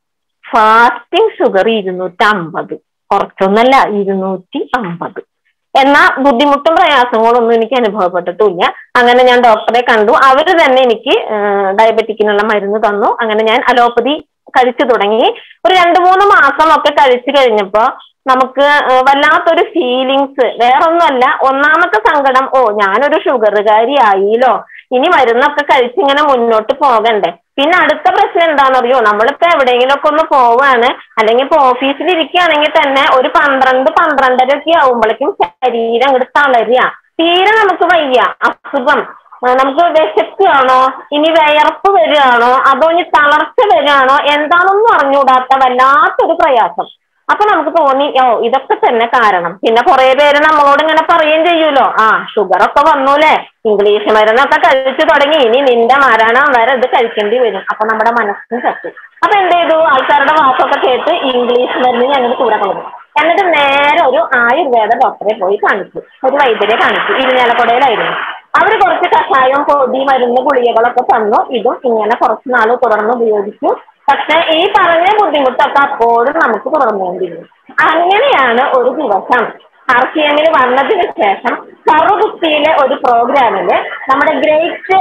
ഫാസ്റ്റിംഗ് ഷുഗർ ഇരുന്നൂറ്റി അമ്പത് കുറച്ചൊന്നല്ല ഇരുന്നൂറ്റി അമ്പത് എന്നാ ബുദ്ധിമുട്ടും പ്രയാസങ്ങളൊന്നും എനിക്ക് അനുഭവപ്പെട്ടിട്ടില്ല അങ്ങനെ ഞാൻ ഡോക്ടറെ കണ്ടു അവര് തന്നെ എനിക്ക് ഡയബറ്റിക്കിനുള്ള മരുന്ന് തന്നു അങ്ങനെ ഞാൻ അലോപ്പതി കഴിച്ചു തുടങ്ങി ഒരു രണ്ട് മൂന്ന് മാസം ഒക്കെ കഴിച്ചു കഴിഞ്ഞപ്പോ നമുക്ക് ഏഹ് വല്ലാത്തൊരു ഫീലിങ്സ് വേറൊന്നുമല്ല ഒന്നാമത്തെ സങ്കടം ഓ ഞാനൊരു ഷുഗറുകാരി ആയില്ലോ ഇനി മരുന്നൊക്കെ കഴിച്ചിങ്ങനെ മുന്നോട്ട് പോകണ്ടേ പിന്നെ അടുത്ത പ്രശ്നം എന്താണെന്നറിയോ നമ്മളിപ്പോ എവിടെയെങ്കിലും ഒക്കെ ഒന്ന് പോവാണ് അല്ലെങ്കിൽ ഇപ്പൊ ഓഫീസിൽ ഇരിക്കുകയാണെങ്കിൽ തന്നെ ഒരു പന്ത്രണ്ട് പന്ത്രണ്ടര ഒക്കെ ആവുമ്പോഴേക്കും ശരീരം അങ്ങോട്ട് തളരുക തീരെ നമുക്ക് വയ്യ അസുഖം ആ, നമുക്ക് വിശക്കുകയാണോ ഇനി വിയർപ്പ് വരികയാണോ അതോ ഇനി തളർച്ച വരികയാണോ എന്താണെന്നും അറിഞ്ഞുകൂടാത്ത വല്ലാത്തൊരു പ്രയാസം അപ്പൊ നമുക്ക് തോന്നി ഓ ഇതൊക്കെ തന്നെ കാരണം പിന്നെ കുറെ പേര് നമ്മളോട് ഇങ്ങനെ പറയുകയും ചെയ്യൂലോ ആ ഷുഗർ ഒക്കെ വന്നൂലേ ഇംഗ്ലീഷ് മരുന്നൊക്കെ കഴിച്ചു തുടങ്ങി ഇനി നിന്റെ മരണം വരെ ഇത് കഴിക്കേണ്ടി വരും അപ്പൊ നമ്മുടെ മനസ്സിന് ചത്തു അപ്പൊ എന്ത് ചെയ്തു ആൾക്കാരുടെ വാക്കൊക്കെ കേട്ട് ഇംഗ്ലീഷ് മരുന്ന് ഞങ്ങൾ കൂടെ കളഞ്ഞു എന്നിട്ട് നേരെ ഒരു ആയുർവേദ ഡോക്ടറെ പോയി കാണിച്ചു ഒരു വൈദ്യരെ കാണിച്ചു ഇരിഞ്ഞാലക്കുടയിലായിരുന്നു അവര് കുറച്ച് കഷായം പൊടി മരുന്ന് ഗുളികകളൊക്കെ തന്നു ഇതും ഇങ്ങനെ കുറച്ച് നാൾ തുടർന്ന് ഉപയോഗിച്ചു പക്ഷെ ഈ പറഞ്ഞ ബുദ്ധിമുട്ടൊക്കെ അപ്പോഴും നമുക്ക് തുടർന്നുകൊണ്ടിരുന്നു അങ്ങനെയാണ് ഒരു ദിവസം ആർ സി എമ്മിൽ വന്നതിന് ശേഷം കറുകുത്തിയിലെ ഒരു പ്രോഗ്രാമില് നമ്മുടെ ഗ്രേറ്റ്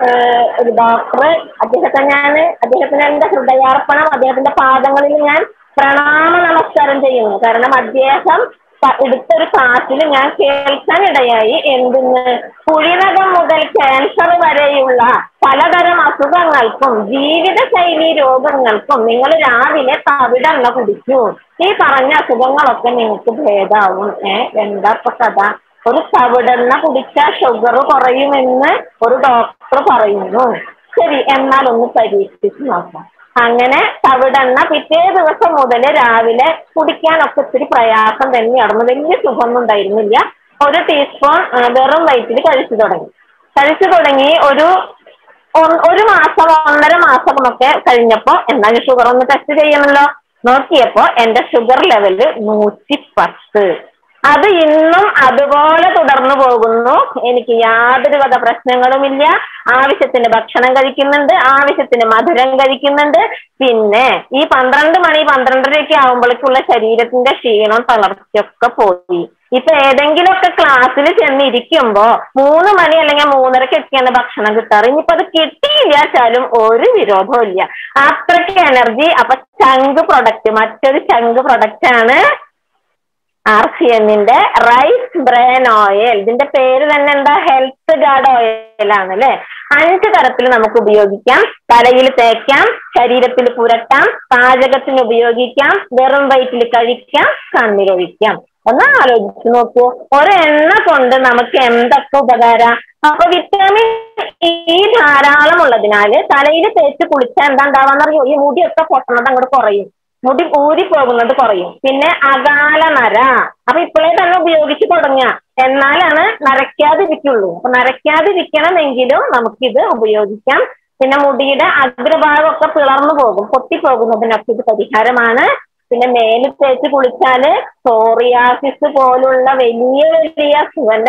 ഒരു ഡോക്ടർ അദ്ദേഹത്തെ ഞാൻ അദ്ദേഹത്തിന് എന്റെ ഹൃദയാർപ്പണം അദ്ദേഹത്തിന്റെ പാദങ്ങളിൽ ഞാൻ പ്രണാമ നമസ്കാരം ചെയ്യുന്നു കാരണം അദ്ദേഹം പ- എടുത്തൊരു ക്ലാസ്സിൽ ഞാൻ കേൾക്കാനിടയായി എന്തിന് കുഴിനകം മുതൽ ക്യാൻസർ വരെയുള്ള പലതരം അസുഖങ്ങൾക്കും ജീവിതശൈലി രോഗങ്ങൾക്കും നിങ്ങൾ രാവിലെ തവിടെണ്ണ കുടിക്കൂ ഈ പറഞ്ഞ അസുഖങ്ങളൊക്കെ നിങ്ങൾക്ക് ഭേദാവും ഏ എന്താ ഇപ്പൊ കഥ ഒരു തവിടെണ്ണ കുടിച്ചാൽ ഷുഗർ കുറയുമെന്ന് ഒരു ഡോക്ടർ പറയുന്നു ശരി എന്നാൽ ഒന്ന് പരീക്ഷിച്ച് നോക്കാം അങ്ങനെ തവിടെണ്ണ പിറ്റേ ദിവസം മുതൽ രാവിലെ കുടിക്കാനൊക്കെ ഇത്തിരി പ്രയാസം തന്നെയായിരുന്നു വലിയ സുഖമൊന്നും ഉണ്ടായിരുന്നില്ല ഒരു ടീസ്പൂൺ ആ, വെറും വയറ്റിൽ കഴിച്ചു തുടങ്ങി കഴിച്ചു തുടങ്ങി ഒരു ഒ- ഒരു മാസം ഒന്നര മാസമൊക്കെ കഴിഞ്ഞപ്പോ എന്നാലും ഷുഗർ ഒന്ന് ടെസ്റ്റ് ചെയ്യണമല്ലോ നോക്കിയപ്പോ എന്റെ ഷുഗർ ലെവല് നൂറ്റി പത്ത് അത് ഇന്നും അതുപോലെ തുടർന്നു പോകുന്നു എനിക്ക് യാതൊരു വിധ പ്രശ്നങ്ങളുമില്ല ആവശ്യത്തിന് ഭക്ഷണം കഴിക്കുന്നുണ്ട് ആവശ്യത്തിന് മധുരം കഴിക്കുന്നുണ്ട് പിന്നെ ഈ പന്ത്രണ്ട് മണി പന്ത്രണ്ടരയൊക്കെ ആകുമ്പോഴേക്കുള്ള ശരീരത്തിന്റെ ക്ഷീണം തളർച്ചയൊക്കെ പോയി ഇപ്പൊ ഏതെങ്കിലുമൊക്കെ ക്ലാസ്സിൽ ചെന്നിരിക്കുമ്പോ മൂന്ന് മണി അല്ലെങ്കിൽ മൂന്നരക്കൊക്കെയാണ് ഭക്ഷണം കിട്ടാറ് ഇനിയിപ്പോ അത് കിട്ടിയില്ല വെച്ചാലും ഒരു വിരോധവും ഇല്ല അത്രയ്ക്ക് എനർജി അപ്പൊ ചങ്ക് പ്രൊഡക്റ്റ് മറ്റൊരു ചങ്ക് പ്രൊഡക്റ്റ് ആണ് ആർ സി എമ്മിന്റെ റൈസ് ബ്രെയിൻ ഓയിൽ ഇതിന്റെ പേര് തന്നെ എന്താ ഹെൽത്ത് ഗാർഡ് ഓയിൽ ആണ് അല്ലെ അഞ്ച് തരത്തിൽ നമുക്ക് ഉപയോഗിക്കാം തലയിൽ തേക്കാം ശരീരത്തിൽ പുരട്ടാം പാചകത്തിന് ഉപയോഗിക്കാം വെറും വയറ്റിൽ കഴിക്കാം കണ്ണിലൊഴിക്കാം ഒന്ന് ആലോചിച്ച് നോക്കൂ ഒരെണ്ണ കൊണ്ട് നമുക്ക് എന്തൊക്കെ ഉപകാരം അപ്പൊ വിറ്റാമിൻ ഇ ധാരാളം ഉള്ളതിനാല് തലയിൽ തേച്ച് കുളിച്ചാൽ എന്താ ഉണ്ടാവാന്നറിയോ ഈ മുടിയൊക്കെ പൊട്ടണത് അങ്ങോട്ട് കുറയും മുടി ഊരി പോകുന്നത് കുറയും പിന്നെ അകാല നര അപ്പൊ ഇപ്പോഴേ തന്നെ ഉപയോഗിച്ച് തുടങ്ങുക എന്നാലാണ് നരയ്ക്കാതിരിക്കുള്ളൂ അപ്പൊ നരയ്ക്കാതിരിക്കണമെങ്കിലും നമുക്കിത് ഉപയോഗിക്കാം പിന്നെ മുടിയുടെ അഗ്രഭാഗമൊക്കെ പിളർന്നു പോകും പൊട്ടിപ്പോകുന്നതിനൊക്കെ ഇത് പരിഹാരമാണ് പിന്നെ മേലിൽ തേച്ച് കുളിച്ചാല് സോറിയാസിസ് പോലുള്ള വലിയ വലിയ അസുഖല്ലേ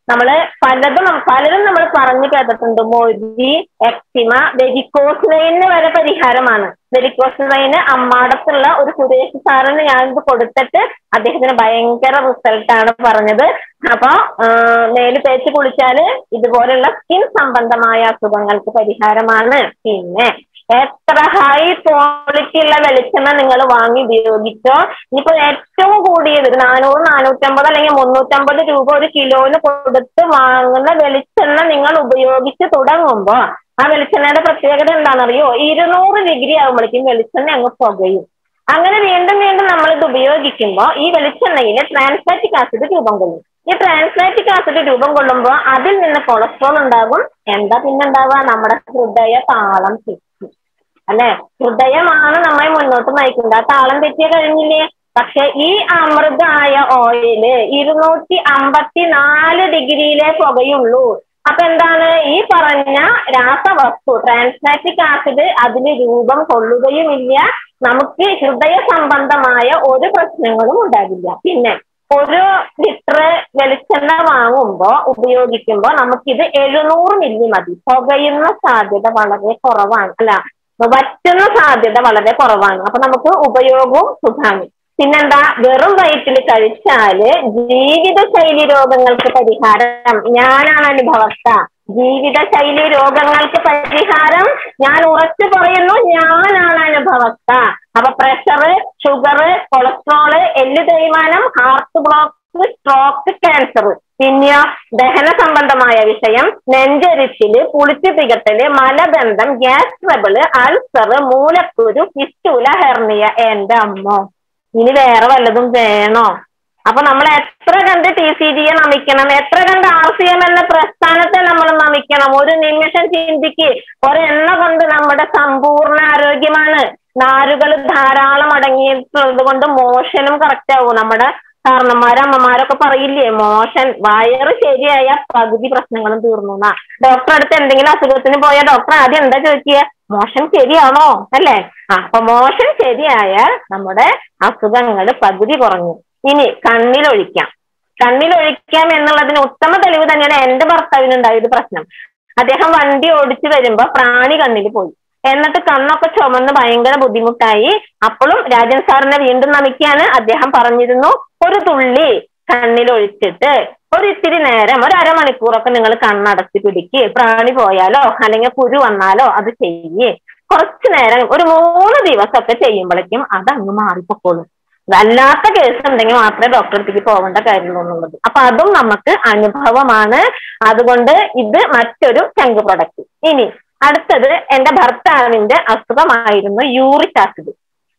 നമ്മള് പലതും പലരും നമ്മൾ പറഞ്ഞു കേട്ടിട്ടുണ്ട് മൊഴി എക്സിമ വെരിക്കോസ് വെയിന് വരെ പരിഹാരമാണ് വെരിക്കോസ് വെയിന് അമ്മാടത്തുള്ള ഒരു സുരേഷ് സാറിന് ഞാനിത് കൊടുത്തിട്ട് അദ്ദേഹത്തിന് ഭയങ്കര റിസൾട്ട് ആണ് പറഞ്ഞത് അപ്പൊ മേല് തേച്ച് കുളിച്ചാല് ഇതുപോലുള്ള സ്കിൻ സംബന്ധമായ അസുഖങ്ങൾക്ക് പരിഹാരമാണ് പിന്നെ എത്ര ഹൈ ക്വാളിറ്റി ഉള്ള വെളിച്ചെണ്ണ നിങ്ങൾ വാങ്ങി ഉപയോഗിച്ചോ ഇനിയിപ്പോ ഏറ്റവും കൂടിയത് ഒരു നാനൂറ് നാനൂറ്റമ്പത് അല്ലെങ്കിൽ മുന്നൂറ്റമ്പത് രൂപ ഒരു കിലോന് കൊടുത്ത് വാങ്ങുന്ന വെളിച്ചെണ്ണ നിങ്ങൾ ഉപയോഗിച്ച് തുടങ്ങുമ്പോ ആ വെളിച്ചെണ്ണയുടെ പ്രത്യേകത എന്താണെന്നറിയോ ഇരുന്നൂറ് ഡിഗ്രി ആകുമ്പോഴേക്കും വെളിച്ചെണ്ണ അങ്ങ് പുകയും അങ്ങനെ വീണ്ടും വീണ്ടും നമ്മൾ ഇത് ഉപയോഗിക്കുമ്പോൾ ഈ വെളിച്ചെണ്ണയിൽ ട്രാൻസ്ഫാറ്റിക് ആസിഡ് രൂപം കൊള്ളും ഈ ട്രാൻസ്ഫാറ്റിക് ആസിഡ് രൂപം കൊള്ളുമ്പോൾ അതിൽ നിന്ന് കൊളസ്ട്രോൾ ഉണ്ടാകും എന്താ പിന്നെ ഉണ്ടാവുക നമ്മുടെ ഹൃദയ താളം തെറ്റും അല്ലെ ഹൃദയമാണ് നമ്മളെ മുന്നോട്ട് നയിക്കുന്നത് ആ താളം തെറ്റിയ കഴിഞ്ഞില്ലേ പക്ഷെ ഈ അമൃതായ ഓയില് ഇരുന്നൂറ്റി അമ്പത്തി നാല് ഡിഗ്രിയിലെ പുകയുള്ളൂ അപ്പൊ എന്താണ് ഈ പറഞ്ഞ രാസവസ്തു ട്രാൻസ്ഫാറ്റിക് ആസിഡ് അതിന് രൂപം കൊള്ളുകയുമില്ല നമുക്ക് ഹൃദയ സംബന്ധമായ ഒരു പ്രശ്നങ്ങളും ഉണ്ടാകില്ല പിന്നെ ഒരു ലിറ്റർ വെളിച്ചെണ്ണ വാങ്ങുമ്പോ ഉപയോഗിക്കുമ്പോ നമുക്കിത് എഴുന്നൂറ് മില്ലി മതി പുകയുന്ന സാധ്യത വളരെ കുറവാണ് അല്ല വറ്റുന്ന സാധ്യത വളരെ കുറവാണ് അപ്പൊ നമുക്ക് ഉപയോഗവും സുഖമാണ് പിന്നെന്താ വെറും വയറ്റിൽ കഴിച്ചാല് ജീവിതശൈലി രോഗങ്ങൾക്ക് പരിഹാരം ഞാനാണ് അനുഭവസ്ഥ ജീവിതശൈലി രോഗങ്ങൾക്ക് പരിഹാരം ഞാൻ ഉറച്ചു പറയുന്നു ഞാനാണ് അനുഭവസ്ഥ അപ്പൊ പ്രഷർ ഷുഗർ കൊളസ്ട്രോള് എല്ല് തേയ്മാനം ഹാർട്ട് ബ്ലോക്ക് സ്ട്രോക്ക് ക്യാൻസർ പിന്നെയോ ദഹന സംബന്ധമായ വിഷയം നെഞ്ചരിച്ചില് പുളിച്ചു തികട്ടല് മലബന്ധം ഗ്യാസ് ട്രബിള് അൾസർ മൂലക്കുരു ഫിസ്റ്റൂല ഹെർണിയ എന്റെ അമ്മോ ഇനി വേറെ വല്ലതും വേണോ അപ്പൊ നമ്മൾ എത്ര കണ്ട് ടി സി ജിയെ നമിക്കണം എത്ര കണ്ട് ആർ സി എം എന്ന പ്രസ്ഥാനത്തെ നമ്മൾ നമിക്കണം ഒരു നിമിഷം ചിന്തിക്ക് ഒരെണ്ണ കൊണ്ട് നമ്മുടെ സമ്പൂർണ്ണ ആരോഗ്യമാണ് നാരുകൾ ധാരാളം അടങ്ങിയിട്ടുള്ളത് കൊണ്ട് മോഷനും കറക്റ്റ് ആവും നമ്മുടെ കാരണന്മാരും അമ്മമാരൊക്കെ പറയില്ലേ മോഷൻ വയറ് ശരിയായ പകുതി പ്രശ്നങ്ങളും തീർന്നു എന്നാ ഡോക്ടറെ അടുത്ത് എന്തെങ്കിലും അസുഖത്തിന് പോയ ഡോക്ടർ ആദ്യം എന്താ ചോദിക്കുക മോഷൻ ശരിയാണോ അല്ലേ ആ അപ്പൊ മോഷൻ ശരിയായാൽ നമ്മുടെ അസുഖങ്ങൾ പകുതി കുറഞ്ഞു ഇനി കണ്ണിലൊഴിക്കാം കണ്ണിലൊഴിക്കാം എന്നുള്ളതിന് ഉത്തമ തെളിവ് തന്നെയാണ് എന്റെ ഭർത്താവിനുണ്ടായത് പ്രശ്നം അദ്ദേഹം വണ്ടി ഓടിച്ചു വരുമ്പോ പ്രാണി കണ്ണിൽ പോയി എന്നിട്ട് കണ്ണൊക്കെ ചുമന്ന് ഭയങ്കര ബുദ്ധിമുട്ടായി അപ്പോഴും രാജൻ സാറിനെ വീണ്ടും നമിക്കാണ് അദ്ദേഹം പറഞ്ഞിരുന്നു ഒരു തുള്ളി കണ്ണിലൊഴിച്ചിട്ട് ഒരു ഇത്തിരി നേരം ഒരു അരമണിക്കൂറൊക്കെ നിങ്ങൾ കണ്ണടച്ച് പിടിക്ക് പ്രാണി പോയാലോ അല്ലെങ്കിൽ കുരു വന്നാലോ അത് ചെയ്യേ കുറച്ചു നേരം ഒരു മൂന്ന് ദിവസമൊക്കെ ചെയ്യുമ്പോഴേക്കും അതങ്ങ് മാറിപ്പോക്കോളും അല്ലാത്ത കേസ് ഉണ്ടെങ്കിൽ മാത്രമേ ഡോക്ടറെ അടുത്തേക്ക് പോകേണ്ട കാര്യമുള്ളൂ എന്നുള്ളത് അപ്പൊ അതും നമുക്ക് അനുഭവമാണ് അതുകൊണ്ട് ഇത് മറ്റൊരു ചങ്ക് പ്രൊഡക്റ്റ് ഇനി അടുത്തത് എന്റെ ഭർത്താവിന്റെ അസുഖമായിരുന്നു യൂറിക് ആസിഡ്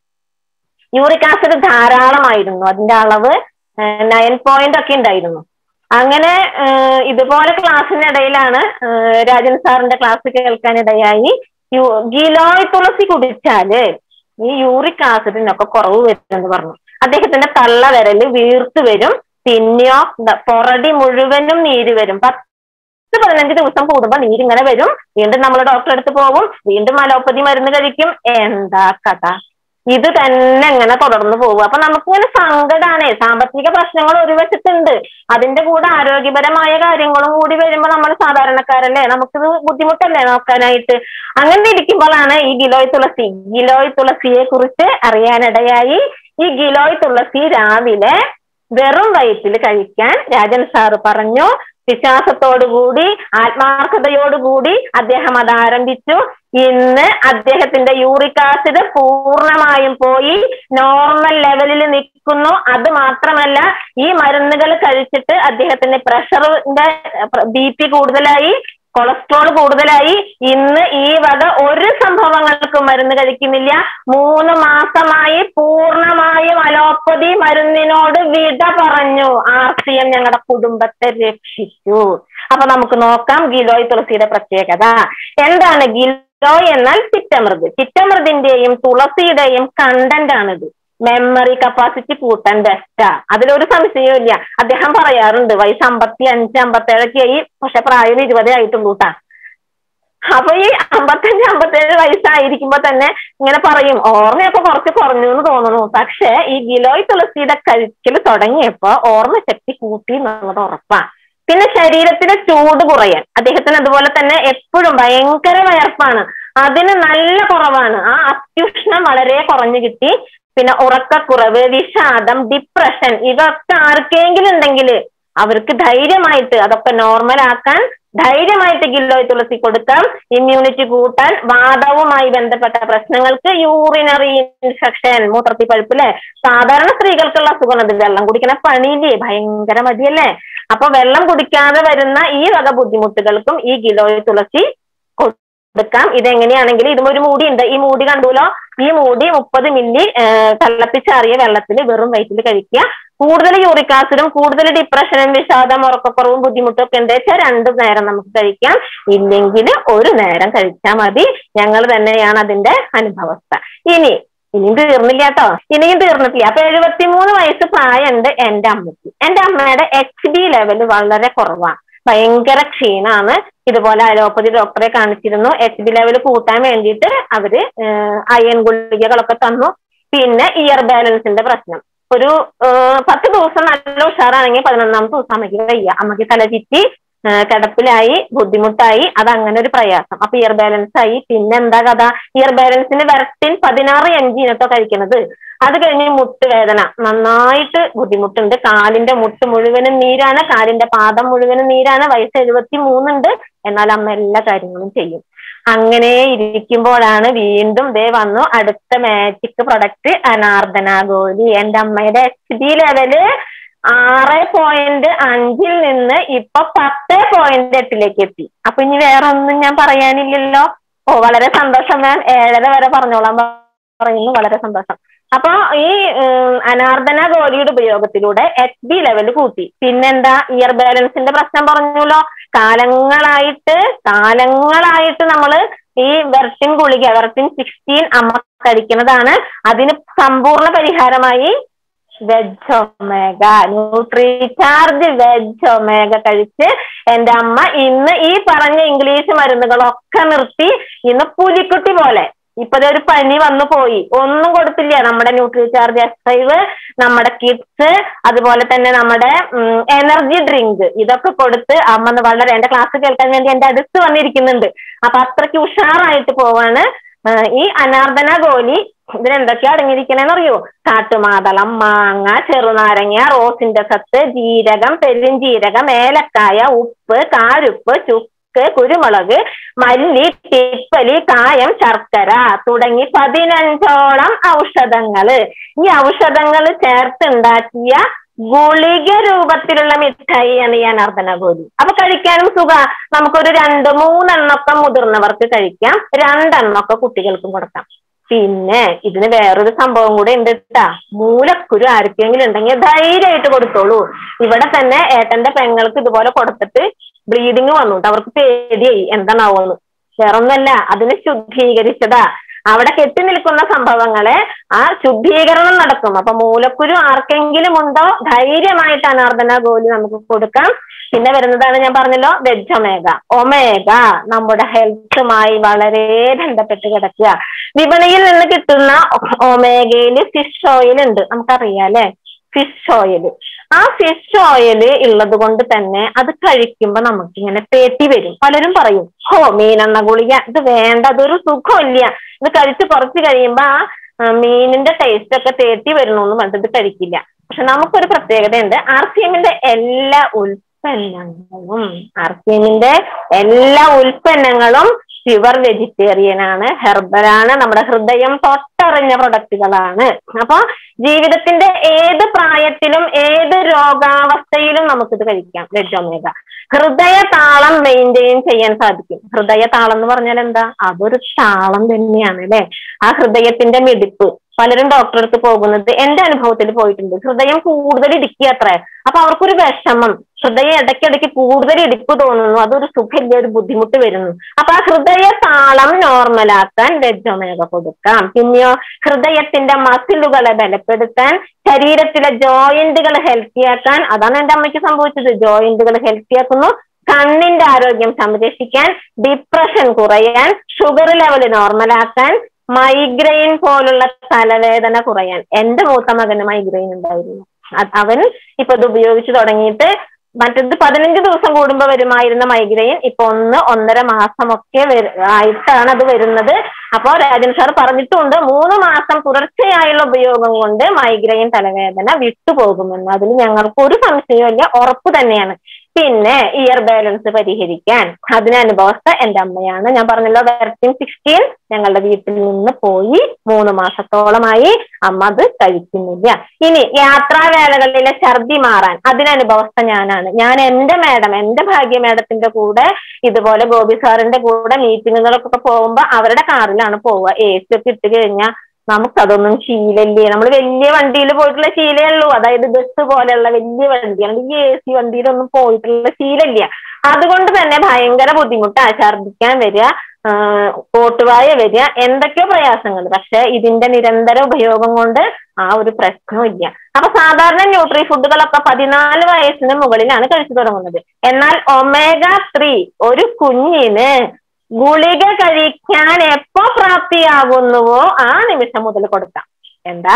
യൂറിക് ആസിഡ് ധാരാളമായിരുന്നു അതിന്റെ അളവ് നയൻ പോയിന്റ് ഒക്കെ ഉണ്ടായിരുന്നു അങ്ങനെ ഇതുപോലെ ക്ലാസ്സിനിടയിലാണ് രാജൻ സാറിന്റെ ക്ലാസ് കേൾക്കാനിടയായി ഗിലോയ് തുളസി കുടിച്ചാല് ഈ യൂറിക് ആസിഡിനൊക്കെ കുറവ് വരുമെന്ന് പറഞ്ഞു അദ്ദേഹത്തിന്റെ തള്ള വിരല് വീർത്ത് വരും പിന്നെയോ പുറടി മുഴുവനും നീര് വരും പത്ത് പതിനഞ്ച് ദിവസം കൂടുമ്പോ നീരിങ്ങനെ വരും വീണ്ടും നമ്മൾ ഡോക്ടറെ അടുത്ത് പോകും വീണ്ടും അലോപ്പതി മരുന്ന് കഴിക്കും എന്താ കഥ ഇത് തന്നെ ഇങ്ങനെ തുടർന്ന് പോകും അപ്പൊ നമുക്കിങ്ങനെ സങ്കടാണ് സാമ്പത്തിക പ്രശ്നങ്ങൾ ഒരു വശത്തുണ്ട് അതിന്റെ കൂടെ ആരോഗ്യപരമായ കാര്യങ്ങളും കൂടി വരുമ്പോ നമ്മൾ സാധാരണക്കാരല്ലേ നമുക്കിത് ബുദ്ധിമുട്ടല്ലേ നോക്കാനായിട്ട് അങ്ങനെ ഇരിക്കുമ്പോഴാണ് ഈ ഗിലോയ് തുളസി ഗിലോയ് തുളസിയെ കുറിച്ച് അറിയാനിടയായി ഈ ഗിലോയ് തുളസി രാവിലെ വെറും വയറ്റിൽ കഴിക്കാൻ രാജൻ സാറ് പറഞ്ഞു വിശ്വാസത്തോടുകൂടി ആത്മാർത്ഥതയോടുകൂടി അദ്ദേഹം അത് ആരംഭിച്ചു ഇന്ന് അദ്ദേഹത്തിന്റെ യൂറിക് ആസിഡ് പൂർണ്ണമായും പോയി നോർമൽ ലെവലിൽ നിൽക്കുന്നു അത് മാത്രമല്ല ഈ മരുന്നുകൾ കഴിച്ചിട്ട് അദ്ദേഹത്തിന്റെ പ്രഷറിന്റെ ബി പി കൂടുതലായി കൊളസ്ട്രോൾ കൂടുതലായി ഇന്ന് ഈ വക ഒരു സംഭവങ്ങൾക്കും മരുന്ന് കഴിക്കുന്നില്ല മൂന്ന് മാസമായി പൂർണ്ണമായും അലോപ്പതി മരുന്നിനോട് വിട പറഞ്ഞു ആർ സി എം ഞങ്ങളുടെ കുടുംബത്തെ രക്ഷിച്ചു അപ്പൊ നമുക്ക് നോക്കാം ഗിലോയ് തുളസിയുടെ പ്രത്യേകത എന്താണ് ഗിലോയ് എന്നാൽ ചിറ്റമൃത് ചിറ്റമൃതിന്റെയും തുളസിയുടെയും കണ്ടന്റ് ആണിത് മെമ്മറി കപ്പാസിറ്റി കൂട്ടാൻ ബെസ്റ്റാ അതിലൊരു സംശയവും ഇല്ല അദ്ദേഹം പറയാറുണ്ട് വയസ്സ് അമ്പത്തി അഞ്ച് അമ്പത്തേഴൊക്കെ ആയി പക്ഷെ പ്രായം ഇരുപതേ ആയിട്ടുള്ളൂ കേട്ടാ അപ്പൊ ഈ അമ്പത്തഞ്ച് അമ്പത്തേഴ് വയസ്സായിരിക്കുമ്പോ തന്നെ ഇങ്ങനെ പറയും ഓർമ്മയൊക്കെ കുറച്ച് കുറഞ്ഞു എന്ന് തോന്നുന്നു പക്ഷെ ഈ ഗിലോയ് തുളസിയുടെ കഴിക്കൽ തുടങ്ങിയപ്പോ ഓർമ്മ ശക്തി കൂട്ടി എന്നുള്ളത് ഉറപ്പാ പിന്നെ ശരീരത്തിലെ ചൂട് കുറയാൻ അദ്ദേഹത്തിന് അതുപോലെ തന്നെ എപ്പോഴും ഭയങ്കര വയർപ്പാണ് അതിന് നല്ല കുറവാണ് ആ അത്യുഷ്ണം വളരെ കുറഞ്ഞു കിട്ടി പിന്നെ ഉറക്കക്കുറവ് വിഷാദം ഡിപ്രഷൻ ഇതൊക്കെ ആർക്കെങ്കിലും ഉണ്ടെങ്കിൽ അവർക്ക് ധൈര്യമായിട്ട് അതൊക്കെ നോർമൽ ആക്കാൻ ധൈര്യമായിട്ട് ഗില്ലോയ് തുളസി കൊടുക്കാം ഇമ്മ്യൂണിറ്റി കൂട്ടാൻ വാദവുമായി ബന്ധപ്പെട്ട പ്രശ്നങ്ങൾക്ക് യൂറിനറി ഇൻഫെക്ഷൻ മൂത്രത്തി പഴുപ്പ് അല്ലെ സാധാരണ സ്ത്രീകൾക്കുള്ള അസുഖം അത് വെള്ളം കുടിക്കണ പണിയില്ലേ ഭയങ്കര മടിയല്ലേ അപ്പൊ വെള്ളം കുടിക്കാതെ വരുന്ന ഈ വക ബുദ്ധിമുട്ടുകൾക്കും ഈ ഗിലോയ് തുളസി കൊടുക്കാം ഇതെങ്ങനെയാണെങ്കിൽ ഇതും ഒരു മൂടി ഉണ്ട് ഈ മൂടി കണ്ടുല്ലോ ഈ മൂടി മുപ്പത് മില്ലി തിളപ്പിച്ചാറിയ വെള്ളത്തിൽ വെറും വയറ്റിൽ കഴിക്കുക കൂടുതൽ യൂറിക് ആസിഡും കൂടുതൽ ഡിപ്രഷനും വിഷാദം ഉറക്കക്കുറവും ബുദ്ധിമുട്ടും ഒക്കെ ഉണ്ട് വെച്ചാൽ രണ്ടു നേരം നമുക്ക് കഴിക്കാം ഇല്ലെങ്കിൽ ഒരു നേരം കഴിച്ചാൽ മതി ഞങ്ങൾ തന്നെയാണ് അതിന്റെ അനുഭവസ്ഥ ഇനി ഇനിയും തീർന്നില്ല കേട്ടോ ഇനിയും തീർന്നിട്ടില്ല അപ്പൊ എഴുപത്തിമൂന്ന് വയസ്സ് പ്രായമുണ്ട് എന്റെ അമ്മയ്ക്ക് എന്റെ അമ്മയുടെ എച്ച് ഡി ലെവൽ വളരെ കുറവാണ് ഭയങ്കര ക്ഷീണാണ് ഇതുപോലെ അലോപ്പതി ഡോക്ടറെ കാണിച്ചിരുന്നു എച്ച് ഡി ലെവൽ കൂട്ടാൻ വേണ്ടിയിട്ട് അവര് അയൺ ഗുളികകളൊക്കെ തന്നു പിന്നെ ഇയർ ബാലൻസിന്റെ പ്രശ്നം ഒരു പത്ത് ദിവസം നല്ല ഉഷാറാണെങ്കിൽ പതിനൊന്നാമത്തെ ദിവസം അമ്മയ്ക്ക് വയ്യ അമ്മയ്ക്ക് തലചിറ്റി കിടപ്പിലായി ബുദ്ധിമുട്ടായി അത് അങ്ങനെ ഒരു പ്രയാസം അപ്പൊ ഇയർ ബാലൻസ് ആയി പിന്നെ എന്താ കഥ ഇയർ ബാലൻസിന് വെററ്റിൻ പതിനാറ് എം ജി കേട്ടോ കഴിക്കുന്നത് അത് കഴിഞ്ഞ് മുട്ടുവേദന നന്നായിട്ട് ബുദ്ധിമുട്ടുണ്ട് കാലിന്റെ മുട്ട് മുഴുവനും നീരാണ് കാലിന്റെ പാദം മുഴുവനും നീരാണ് വയസ്സ് എഴുപത്തി മൂന്നുണ്ട് എന്നാൽ അമ്മ എല്ലാ കാര്യങ്ങളും ചെയ്യും അങ്ങനെ ഇരിക്കുമ്പോഴാണ് വീണ്ടും ദേ വന്നു അടുത്ത മാജിക് പ്രൊഡക്റ്റ് അനാർദന ഗോലി എന്റെ അമ്മയുടെ എച്ച് ഡി ലെവല് ആറ് പോയിന്റ് അഞ്ചിൽ നിന്ന് ഇപ്പൊ പത്ത് പോയിന്റ് എട്ടിലേക്ക് എത്തി അപ്പൊ ഇനി വേറെ ഒന്നും ഞാൻ പറയാനില്ലല്ലോ ഓ വളരെ സന്തോഷം മാം ഏഴര വരെ പറഞ്ഞോളാം പറയുന്നു വളരെ സന്തോഷം അപ്പൊ ഈ അനാർദന ഗോലിയുടെ ഉപയോഗത്തിലൂടെ എച്ച് ഡി ലെവൽ കൂട്ടി പിന്നെന്താ ഇയർ ബാലൻസിന്റെ പ്രശ്നം പറഞ്ഞല്ലോ കാലങ്ങളായിട്ട് കാലങ്ങളായിട്ട് നമ്മള് ഈ വെർട്ടിൻ ഗുളിക വെർട്ടിൻ സിക്സ്റ്റീൻ അമ്മ കഴിക്കുന്നതാണ് അതിന് സമ്പൂർണ്ണ പരിഹാരമായി veg omega Nutricharge veg omega കഴിച്ച് എന്റെ അമ്മ ഇന്ന് ഈ പറഞ്ഞ ഇംഗ്ലീഷ് മരുന്നുകളൊക്കെ നിർത്തി ഇന്ന് പുലിക്കുട്ടി പോലെ ഇപ്പൊ ഒരു പനി വന്നു പോയി ഒന്നും കൊടുത്തില്ല നമ്മുടെ ന്യൂട്രിചാർജ് എക്സ് ഫൈവ് നമ്മുടെ കിഡ്സ് അതുപോലെ തന്നെ നമ്മുടെ എനർജി ഡ്രിങ്ക് ഇതൊക്കെ കൊടുത്ത് അമ്മ വളരെ എന്റെ ക്ലാസ് കേൾക്കാൻ വേണ്ടി എന്റെ അടുത്ത് വന്നിരിക്കുന്നുണ്ട് അപ്പൊ അത്രയ്ക്ക് ഉഷാറായിട്ട് പോവാണ് ഈ അനാർദന ഗോലി ഇതിലെന്തൊക്കെയാ അടങ്ങിയിരിക്കണേന്ന് അറിയോ കാട്ടുമാതളം മാങ്ങ ചെറുനാരങ്ങ റോസിന്റെ സത്ത് ജീരകം പെരുംജീരകം ഏലക്കായ ഉപ്പ് കാരുപ്പ് ചുക്ക് കുരുമുളക് മല്ലി തിപ്പലി കായം ശർക്കര തുടങ്ങി പതിനഞ്ചോളം ഔഷധങ്ങള് ഈ ഔഷധങ്ങൾ ചേർത്തുണ്ടാക്കിയ ഗുളിക രൂപത്തിലുള്ള മിഠായിയാണ് ഈ അനർദ്ദന ഗോലി അപ്പൊ കഴിക്കാനും സുഖ നമുക്കൊരു രണ്ട് മൂന്നെണ്ണൊക്കെ മുതിർന്നവർക്ക് കഴിക്കാം രണ്ടെണ്ണൊക്കെ കുട്ടികൾക്കും കൊടുക്കാം പിന്നെ ഇതിന് വേറൊരു സംഭവം കൂടെ ഉണ്ട് കേട്ടാ മൂലക്കുരു ആർക്കെങ്കിലും ഉണ്ടെങ്കിൽ ധൈര്യമായിട്ട് കൊടുത്തോളൂ ഇവിടെ തന്നെ ഏട്ടന്റെ പെങ്ങൾക്ക് ഇതുപോലെ കൊടുത്തിട്ട് ബ്ലീഡിങ് വന്നു അവർക്ക് പേടിയായി എന്താണാവോന്ന് വേറൊന്നല്ല അതിനെ ശുദ്ധീകരിച്ചതാ അവിടെ കെട്ടി നിൽക്കുന്ന സംഭവങ്ങളെ ആ ശുദ്ധീകരണം നടക്കും അപ്പൊ മൂലക്കുരു ആർക്കെങ്കിലും ഉണ്ടോ ധൈര്യമായിട്ട് അനാർദന ഗോലി നമുക്ക് കൊടുക്കാം പിന്നെ വരുന്നതാണ് ഞാൻ പറഞ്ഞല്ലോ വെജ് ഒമേഗ ഒമേഗ നമ്മുടെ ഹെൽത്തുമായി വളരെ ബന്ധപ്പെട്ട് കിടക്കുക വിപണിയിൽ നിന്ന് കിട്ടുന്ന ഒമേഗയില് ഫിഷ് ഓയിൽ ഉണ്ട് നമുക്കറിയാം അല്ലെ ഫിഷ് ഓയിൽ ആ ഫിഷ് ഓയിൽ ഉള്ളത് കൊണ്ട് തന്നെ അത് കഴിക്കുമ്പോ നമുക്ക് ഇങ്ങനെ പേട്ടി വരും പലരും പറയും ഹോ മീനെന്ന ഗുളിക ഇത് വേണ്ട അതൊരു സുഖമില്ല ഇത് കഴിച്ച് കുറച്ച് കഴിയുമ്പോ ആ മീനിന്റെ ടേസ്റ്റ് ഒക്കെ തേട്ടി വരുന്നു പറഞ്ഞിട്ട് ഇത് കഴിക്കില്ല പക്ഷെ നമുക്കൊരു പ്രത്യേകതയുണ്ട് ആർ സി എമ്മിന്റെ എല്ലാ ഉൽപ്പന്നങ്ങളും ആർ സി എമ്മിന്റെ എല്ലാ ഉൽപ്പന്നങ്ങളും പ്യുവർ വെജിറ്റേറിയൻ ആണ് ഹെർബലാണ് നമ്മുടെ ഹൃദയം തൊട്ടറിഞ്ഞ പ്രൊഡക്റ്റുകളാണ് അപ്പൊ ജീവിതത്തിന്റെ ഏത് പ്രായത്തിലും ഏത് രോഗാവസ്ഥയിലും നമുക്കിത് കഴിക്കാം വെജ് ഒമേഗ ഹൃദയ താളം മെയിൻറ്റെയിൻ ചെയ്യാൻ സാധിക്കും ഹൃദയ താളം എന്ന് പറഞ്ഞാൽ എന്താ അതൊരു താളം തന്നെയാണ് അല്ലെ ആ ഹൃദയത്തിന്റെ മിടിപ്പ് പലരും ഡോക്ടറെ അടുത്ത് പോകുന്നത് എന്റെ അനുഭവത്തിൽ പോയിട്ടുണ്ട് ഹൃദയം കൂടുതൽ ഇടിക്കുക അത്ര അപ്പൊ അവർക്കൊരു വിഷമം ഹൃദയം ഇടയ്ക്കിടയ്ക്ക് കൂടുതൽ ഇടിപ്പ് തോന്നുന്നു അതൊരു സുഖമില്ല ഒരു ബുദ്ധിമുട്ട് വരുന്നു അപ്പൊ ആ ഹൃദയ താളം നോർമലാക്കാൻ വെജ് ഒമേഗ കൊടുക്കാം പിന്നെയോ ഹൃദയത്തിന്റെ മസിലുകളെ ബലപ്പെടുത്താൻ ശരീരത്തിലെ ജോയിന്റുകൾ ഹെൽത്തിയാക്കാൻ അതാണ് എന്റെ അമ്മയ്ക്ക് സംഭവിച്ചത് ജോയിന്റുകൾ ഹെൽത്തിയാക്കുന്നു കണ്ണിന്റെ ആരോഗ്യം സംരക്ഷിക്കാൻ ഡിപ്രഷൻ കുറയാൻ ഷുഗർ ലെവൽ നോർമലാക്കാൻ മൈഗ്രെയിൻ പോലുള്ള തലവേദന കുറയാൻ എന്റെ മൂത്ത മകന് മൈഗ്രെയിൻ ഉണ്ടായിരുന്നു അവൻ ഇപ്പൊ ഇത് ഉപയോഗിച്ച് തുടങ്ങിയിട്ട് മറ്റത് പതിനഞ്ച് ദിവസം കൂടുമ്പോ വരുമായിരുന്ന മൈഗ്രെയിൻ ഇപ്പൊ ഒന്ന് ഒന്നര മാസമൊക്കെ വരു- ആയിട്ടാണ് അത് വരുന്നത് അപ്പോ രാജൻ സാർ പറഞ്ഞിട്ടുണ്ട് മൂന്ന് മാസം തുടർച്ചയായുള്ള ഉപയോഗം കൊണ്ട് മൈഗ്രെയിൻ തലവേദന വിട്ടുപോകുമെന്ന് അതിൽ ഞങ്ങൾക്ക് ഒരു സംശയമില്ല ഉറപ്പ് തന്നെയാണ് പിന്നെ ഇയർ ബാലൻസ് പരിഹരിക്കാൻ അതിന് അനുഭവസ്ഥ എന്റെ അമ്മയാണ് ഞാൻ പറഞ്ഞല്ലോ വെർട്ടിൻ സിക്സ്റ്റീൻ ഞങ്ങളുടെ വീട്ടിൽ നിന്ന് പോയി മൂന്ന് മാസത്തോളമായി അമ്മ അത് കഴിക്കുന്നില്ല ഇനി യാത്രാവേളകളിലെ ഛർദി മാറാൻ അതിന് അനുഭവസ്ഥ ഞാനാണ് ഞാൻ എന്റെ മേഡം എന്റെ ഭാഗ്യ മേഡത്തിന്റെ കൂടെ ഇതുപോലെ ഗോപി സാറിന്റെ കൂടെ മീറ്റിങ്ങുകളൊക്കെ പോകുമ്പോ അവരുടെ കാറിലാണ് പോവുക എ സി ഒക്കെ ഇട്ട് കഴിഞ്ഞാൽ നമുക്കതൊന്നും ശീലല്ലേ നമ്മൾ വലിയ വണ്ടിയിൽ പോയിട്ടുള്ള ശീലേ ഉള്ളൂ അതായത് ബസ് പോലെയുള്ള വലിയ വണ്ടിയാണ് ഈ എ സി വണ്ടിയിലൊന്നും പോയിട്ടുള്ള ശീലമില്ല അതുകൊണ്ട് തന്നെ ഭയങ്കര ബുദ്ധിമുട്ടാ ഛർദ്ദിക്കാൻ വരിക ആഹ് കോട്ടുവായ വരിക എന്തൊക്കെയോ പ്രയാസങ്ങൾ പക്ഷെ ഇതിന്റെ നിരന്തര ഉപയോഗം കൊണ്ട് ആ ഒരു പ്രശ്നമില്ല അപ്പൊ സാധാരണ ന്യൂട്രി ഫുഡുകളൊക്കെ പതിനാല് വയസ്സിന് മുകളിലാണ് കഴിച്ചു തുടങ്ങുന്നത് എന്നാൽ ഒമേഗ ത്രീ ഒരു കുഞ്ഞിന് ഗുളിക കഴിക്കാൻ എപ്പോ പ്രാപ്തിയാകുന്നുവോ ആ നിമിഷം മുതൽ കൊടുക്കാം എന്താ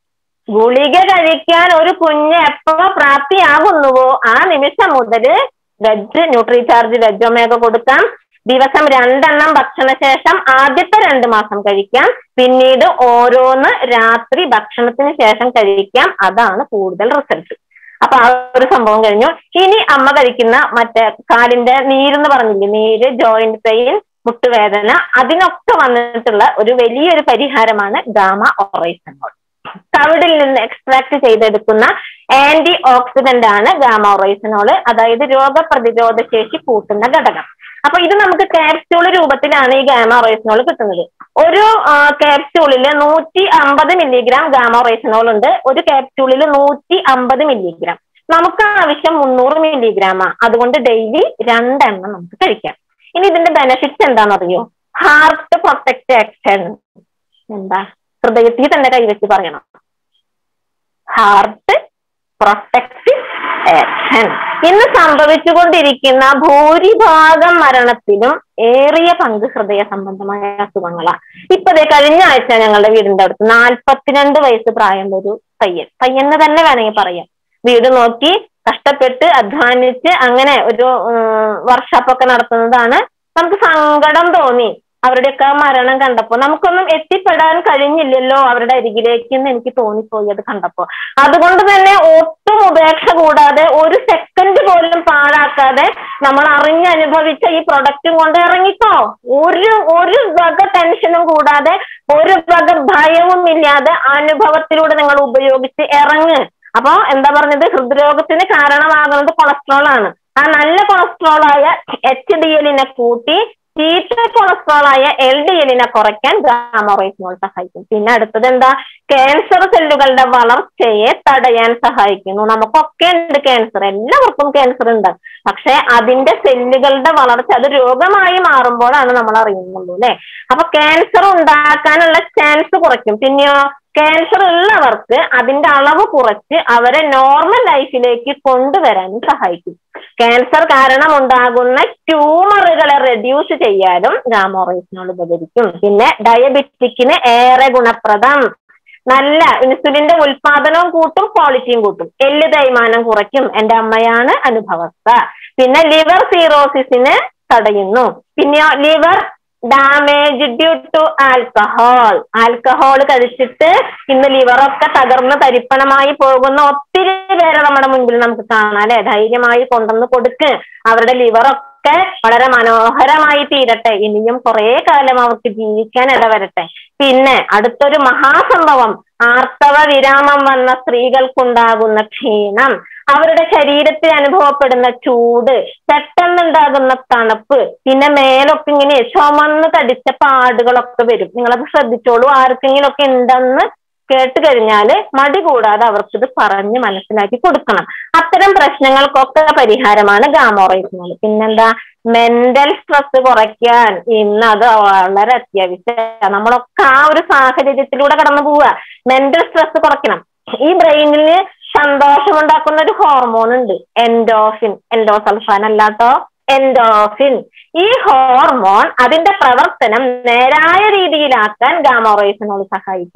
ഗുളിക കഴിക്കാൻ ഒരു കുഞ്ഞ് എപ്പോ പ്രാപ്തിയാകുന്നുവോ ആ നിമിഷം മുതൽ veg Nutricharge veg omega കൊടുക്കാം ദിവസം രണ്ടെണ്ണം ഭക്ഷണശേഷം ആദ്യത്തെ രണ്ട് മാസം കഴിക്കാം പിന്നീട് ഓരോന്ന് രാത്രി ഭക്ഷണത്തിന് ശേഷം കഴിക്കാം അതാണ് കൂടുതൽ റിസൾട്ട് അപ്പൊ ആ ഒരു സംഭവം കഴിഞ്ഞു ഇനി അമ്മ കഴിക്കുന്ന മറ്റേ കാലിന്റെ നീരെന്ന് പറഞ്ഞില്ലേ നീര് ജോയിന്റ് പെയിൻ മുട്ടുവേദന അതിനൊക്കെ വന്നിട്ടുള്ള ഒരു വലിയൊരു പരിഹാരമാണ് ഗാമ ഒറൈസനോൾ തവിടിൽ നിന്ന് എക്സ്ട്രാക്ട് ചെയ്തെടുക്കുന്ന ആന്റി ഓക്സിഡന്റ് ആണ് ഗാമ ഒറൈസനോള് അതായത് രോഗപ്രതിരോധ ശേഷി കൂട്ടുന്ന ഘടകം അപ്പൊ ഇത് നമുക്ക് കാപ്സ്യൂൾ രൂപത്തിലാണ് ഈ ഗാമ ഒറൈസനോൾ കിട്ടുന്നത് ഒരു കാപ്സ്യൂളിൽ നൂറ്റി അമ്പത് മില്ലിഗ്രാം ഗാമ ഒറൈസനോൾ ഉണ്ട് ഒരു കാപ്സ്യൂളിൽ നൂറ്റി അമ്പത് മില്ലിഗ്രാം നമുക്ക് ആവശ്യം മുന്നൂറ് മില്ലിഗ്രാമാ അതുകൊണ്ട് ഡെയിലി രണ്ടെണ്ണം നമുക്ക് കഴിക്കാം ഇനി ഇതിന്റെ ബെനിഫിറ്റ്സ് എന്താണെന്നറിയോ ഹാർട്ട് പ്രൊട്ടക്ട് ആക്ഷൻ എന്താ ഹൃദയത്തിൽ തന്നെ കൈവച്ച് പറയണം ഹാർട്ട് പ്രൊട്ടക്റ്റീവ് ആക്ഷൻ ഇന്ന് സംഭവിച്ചുകൊണ്ടിരിക്കുന്ന ഭൂരിഭാഗം മരണത്തിലും ഏറിയ പങ്ക് ഹൃദയ സംബന്ധമായ അസുഖങ്ങളാണ് ഇപ്പൊ ദേ കഴിഞ്ഞ ആഴ്ച ഞങ്ങളുടെ വീടിന്റെ അടുത്ത് നാൽപ്പത്തിരണ്ട് വയസ്സ് പ്രായമുള്ള ഒരു പയ്യൻ പയ്യന് തന്നെ വേണമെങ്കിൽ പറയാം വീട് നോക്കി കഷ്ടപ്പെട്ട് അധ്വാനിച്ച് അങ്ങനെ ഒരു വർക്ക്ഷോപ്പ് ഒക്കെ നടത്തുന്നതാണ് നമുക്ക് സങ്കടം തോന്നി അവരുടെയൊക്കെ മരണം കണ്ടപ്പോ നമുക്കൊന്നും എത്തിപ്പെടാൻ കഴിഞ്ഞില്ലല്ലോ അവരുടെ അരികിലേക്ക് എന്ന് എനിക്ക് തോന്നിപ്പോയി അത് കണ്ടപ്പോ അതുകൊണ്ട് തന്നെ ഒട്ടും ഉപേക്ഷ കൂടാതെ ഒരു സെക്കൻഡ് പോലും പാഴാക്കാതെ നമ്മൾ അറിഞ്ഞനുഭവിച്ച ഈ പ്രൊഡക്റ്റും കൊണ്ട് ഇറങ്ങിക്കോ ഒരു ഒരു വക ടെൻഷനും കൂടാതെ ഒരു വക ഭയവും ഇല്ലാതെ അനുഭവത്തിലൂടെ നിങ്ങൾ ഉപയോഗിച്ച് ഇറങ്ങ് അപ്പോ എന്താ പറഞ്ഞത് ഹൃദ്രോഗത്തിന് കാരണമാകുന്നത് കൊളസ്ട്രോൾ ആണ് ആ നല്ല കൊളസ്ട്രോൾ ആയ എച്ച് ഡി എല്ലിനെ കൂട്ടി ചീത്ത കൊളസ്ട്രോൾ ആയ എൽ ഡി എല്ലിനെ കുറയ്ക്കാൻ ഗാമറൈസിനോൾ സഹായിക്കും പിന്നെ അടുത്തത് എന്താ ക്യാൻസർ സെല്ലുകളുടെ വളർച്ചയെ തടയാൻ സഹായിക്കുന്നു നമുക്കൊക്കെ ഉണ്ട് ക്യാൻസർ എല്ലാവർക്കും ക്യാൻസർ ഉണ്ട് പക്ഷെ അതിന്റെ സെല്ലുകളുടെ വളർച്ച അത് രോഗമായി മാറുമ്പോഴാണ് നമ്മൾ അറിയുന്നുള്ളൂ അല്ലെ അപ്പൊ ക്യാൻസർ ഉണ്ടാക്കാനുള്ള ചാൻസ് കുറയ്ക്കും പിന്നെയോ ക്യാൻസർ ഉള്ളവർക്ക് അതിന്റെ അളവ് കുറച്ച് അവരെ നോർമൽ ലൈഫിലേക്ക് കൊണ്ടുവരാനും സഹായിക്കും ക്യാൻസർ കാരണം ഉണ്ടാകുന്ന ട്യൂമറുകളെ റെഡ്യൂസ് ചെയ്യാനും ഗാമോറൈസിനോട് ഉപകരിക്കും പിന്നെ ഡയബറ്റിക്കിന് ഏറെ ഗുണപ്രദം നല്ല ഇൻസുലിന്റെ ഉൽപാദനവും കൂട്ടും ക്വാളിറ്റിയും കൂട്ടും എല്ല് തേയ്മാനം കുറയ്ക്കും എന്റെ അമ്മയാണ് അനുഭവസ്ഥ പിന്നെ ലിവർ സീറോസിസിന് തടയുന്നു പിന്നെയോ liver damage due to alcohol alcohol കഴിച്ചിട്ട് ഇന്ന് ലിവറൊക്കെ തകർന്ന് തരിപ്പണമായി പോകുന്ന ഒത്തിരി പേരെ നമ്മുടെ മുൻപിൽ നമുക്ക് കാണാം അല്ലെ ധൈര്യമായി കൊണ്ടുവന്ന് കൊടുക്ക് അവരുടെ ലിവറൊക്കെ വളരെ മനോഹരമായി തീരട്ടെ ഇനിയും കുറെ കാലം അവർക്ക് ജീവിക്കാൻ ഇടവരട്ടെ പിന്നെ അടുത്തൊരു മഹാസംഭവം ആർത്തവ വിരാമം വന്ന സ്ത്രീകൾക്കുണ്ടാകുന്ന ക്ഷീണം അവരുടെ ശരീരത്തിൽ അനുഭവപ്പെടുന്ന ചൂട് പെട്ടെന്നുണ്ടാകുന്ന തണുപ്പ് പിന്നെ മേലൊക്കെ ഇങ്ങനെ ചുമന്ന് തടിച്ച പാടുകളൊക്കെ വരും നിങ്ങളത് ശ്രദ്ധിച്ചോളൂ ആർക്കെങ്കിലും ഒക്കെ ഉണ്ടെന്ന് കേട്ട് കഴിഞ്ഞാല് മടി കൂടാതെ അവർക്ക് ഇത് പറഞ്ഞ് മനസ്സിലാക്കി കൊടുക്കണം അത്തരം പ്രശ്നങ്ങൾക്കൊക്കെ പരിഹാരമാണ് ഗാമോറൈസിനോൾ പിന്നെന്താ മെന്റൽ സ്ട്രെസ് കുറയ്ക്കാൻ ഇന്ന് അത് വളരെ അത്യാവശ്യമാണ് നമ്മളൊക്കെ ആ ഒരു സാഹചര്യത്തിലൂടെ കടന്നു പോവുക മെന്റൽ സ്ട്രെസ് കുറയ്ക്കണം ഈ ബ്രെയിനിൽ സന്തോഷമുണ്ടാക്കുന്ന ഒരു ഹോർമോൺ ഉണ്ട് എൻഡോഫിൻ എൻഡോസൾഫാൻ അല്ലാട്ടോ എൻഡോഫിൻ ഈ ഹോർമോൺ അതിന്റെ പ്രവർത്തനം നേരായ രീതിയിലാക്കാൻ ഗാമോറൈസിനോൾ സഹായിക്കും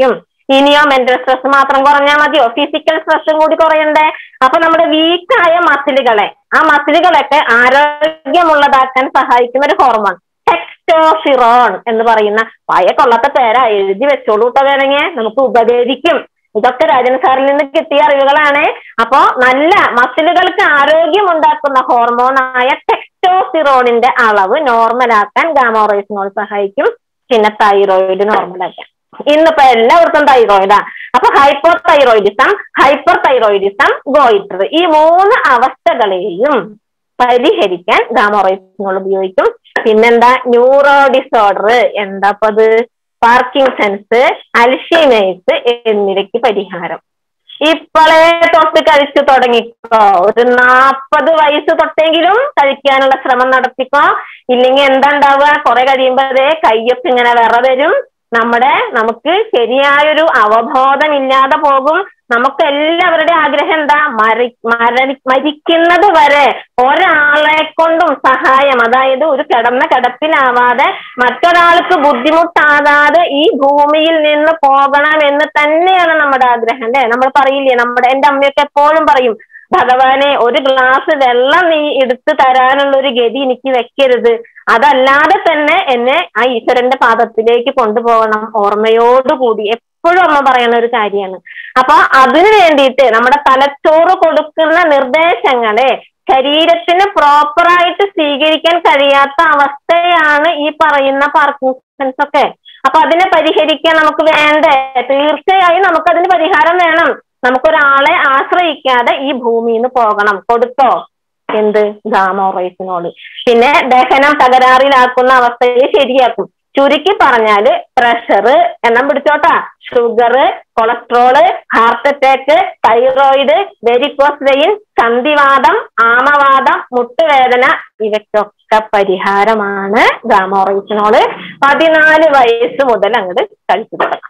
ഇനിയോ മെന്റൽ സ്ട്രെസ് മാത്രം കുറഞ്ഞാൽ മതിയോ ഫിസിക്കൽ സ്ട്രെസ്സും കൂടി കുറയണ്ടേ അപ്പൊ നമ്മുടെ വീക്കായ മസിലുകളെ ആ മസിലുകളൊക്കെ ആരോഗ്യമുള്ളതാക്കാൻ സഹായിക്കുന്ന ഒരു ഹോർമോൺ ടെക്സ്റ്റോഫിറോൺ എന്ന് പറയുന്ന വായ കൊള്ളാത്ത പേരാ എഴുതി വെച്ചോളൂ കേട്ടോ വേണമെങ്കിൽ നമുക്ക് ഉപകരിക്കും ഇതൊക്കെ രാജൻ സാറിൽ നിന്ന് കിട്ടിയ അറിവുകളാണ് അപ്പോ നല്ല മസിലുകൾക്ക് ആരോഗ്യം ഉണ്ടാക്കുന്ന ഹോർമോണായ ടെക്സ്റ്റോസിറോണിന്റെ അളവ് നോർമലാക്കാൻ ഗാമോറൈസിനോട് സഹായിക്കും പിന്നെ തൈറോയിഡ് നോർമലാക്കാൻ ഇന്നിപ്പോ എല്ലാവർക്കും തൈറോയിഡാ അപ്പൊ hypothyroidism hyperthyroidism goitre ഈ മൂന്ന് അവസ്ഥകളെയും പരിഹരിക്കാൻ ഗാമോറൈസിനോൾ ഉപയോഗിക്കും പിന്നെന്താ ന്യൂറോ ഡിസോർഡർ എന്താ അത് പാർക്കിൻസൺസ് അൽഷീമേഴ്സ് എന്നിവയ്ക്ക് പരിഹാരം ഇപ്പോഴേ തൊട്ട് കഴിച്ചു തുടങ്ങിക്കോ ഒരു നാപ്പത് വയസ്സ് തൊട്ടെങ്കിലും കഴിക്കാനുള്ള ശ്രമം നടത്തിക്കോ ഇല്ലെങ്കിൽ എന്താ ഉണ്ടാവുക കുറെ കഴിയുമ്പോഴേ കയ്യൊക്കെ ഇങ്ങനെ വിറ വരും നമ്മുടെ നമുക്ക് ശരിയായൊരു അവബോധം ഇല്ലാതെ പോകും നമുക്ക് എല്ലാവരുടെ ആഗ്രഹം എന്താ മരി മരണി മരിക്കുന്നത് വരെ ഒരാളെ കൊണ്ടും സഹായം അതായത് ഒരു കിടന്ന കിടപ്പിലാവാതെ മറ്റൊരാൾക്ക് ബുദ്ധിമുട്ടാകാതെ ഈ ഭൂമിയിൽ നിന്ന് പോകണം എന്ന് തന്നെയാണ് നമ്മുടെ ആഗ്രഹം അല്ലെ നമ്മൾ പറയില്ലേ നമ്മുടെ എന്റെ അമ്മയൊക്കെ എപ്പോഴും പറയും ഭഗവാനെ ഒരു ഗ്ലാസ് വെള്ളം നീ എടുത്തു തരാനുള്ള ഒരു ഗതി എനിക്ക് വെക്കരുത് അതല്ലാതെ തന്നെ എന്നെ ആ ഈശ്വരന്റെ പാദത്തിലേക്ക് കൊണ്ടുപോകണം ഓർമ്മയോടുകൂടി എപ്പോഴും അമ്മ പറയുന്ന ഒരു കാര്യമാണ് അപ്പൊ അതിനു വേണ്ടിയിട്ട് നമ്മുടെ തലച്ചോറ് കൊടുക്കുന്ന നിർദ്ദേശങ്ങളെ ശരീരത്തിന് പ്രോപ്പറായിട്ട് സ്വീകരിക്കാൻ കഴിയാത്ത അവസ്ഥയാണ് ഈ പറയുന്ന പാർക്കിൻസൺസ് ഒക്കെ അപ്പൊ അതിനെ പരിഹരിക്കാൻ നമുക്ക് വേണ്ടേ തീർച്ചയായും നമുക്കതിന് പരിഹാരം വേണം നമുക്കൊരാളെ ആശ്രയിക്കാതെ ഈ ഭൂമിയിൽ നിന്ന് പോകണം കൊടുത്തോ എന്ത് ഗാമോറൈസിനോട് പിന്നെ ദഹനം തകരാറിലാക്കുന്ന അവസ്ഥയെ ശരിയാക്കും ചുരുക്കി പറഞ്ഞാല് പ്രഷർ എണ്ണം പിടിച്ചോട്ടാ sugar cholesterol heart attack thyroid varicose vein സന്ധിവാദം ആമവാദം മുട്ടുവേദന ഇവയ്ക്കൊക്കെ പരിഹാരമാണ് ഗാമോറൈസിനോള് പതിനാല് വയസ്സ് മുതൽ അങ്ങോട്ട് കഴിച്ചു തുടങ്ങാം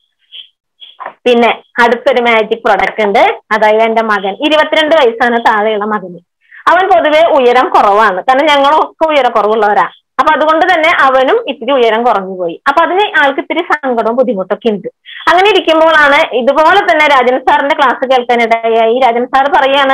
പിന്നെ അടുത്തൊരു മാജിക് പ്രൊഡക്റ്റ് ഉണ്ട് അതായത് എന്റെ മകൻ ഇരുപത്തിരണ്ട് വയസ്സാണ് താഴെയുള്ള മകന് അവൻ പൊതുവെ ഉയരം കുറവാണ് കാരണം ഞങ്ങളൊക്കെ ഉയരക്കുറവുള്ളവരാ അപ്പൊ അതുകൊണ്ട് തന്നെ അവനും ഇത്തിരി ഉയരം കുറഞ്ഞു പോയി അപ്പൊ അതിന് ആൾക്ക് ഇത്തിരി സങ്കടവും ബുദ്ധിമുട്ടൊക്കെ ഉണ്ട് അങ്ങനെ ഇരിക്കുമ്പോഴാണ് ഇതുപോലെ തന്നെ രാജൻ സാറിന്റെ ക്ലാസ് കേൾക്കാനിടയായി രാജൻ സാർ പറയാണ്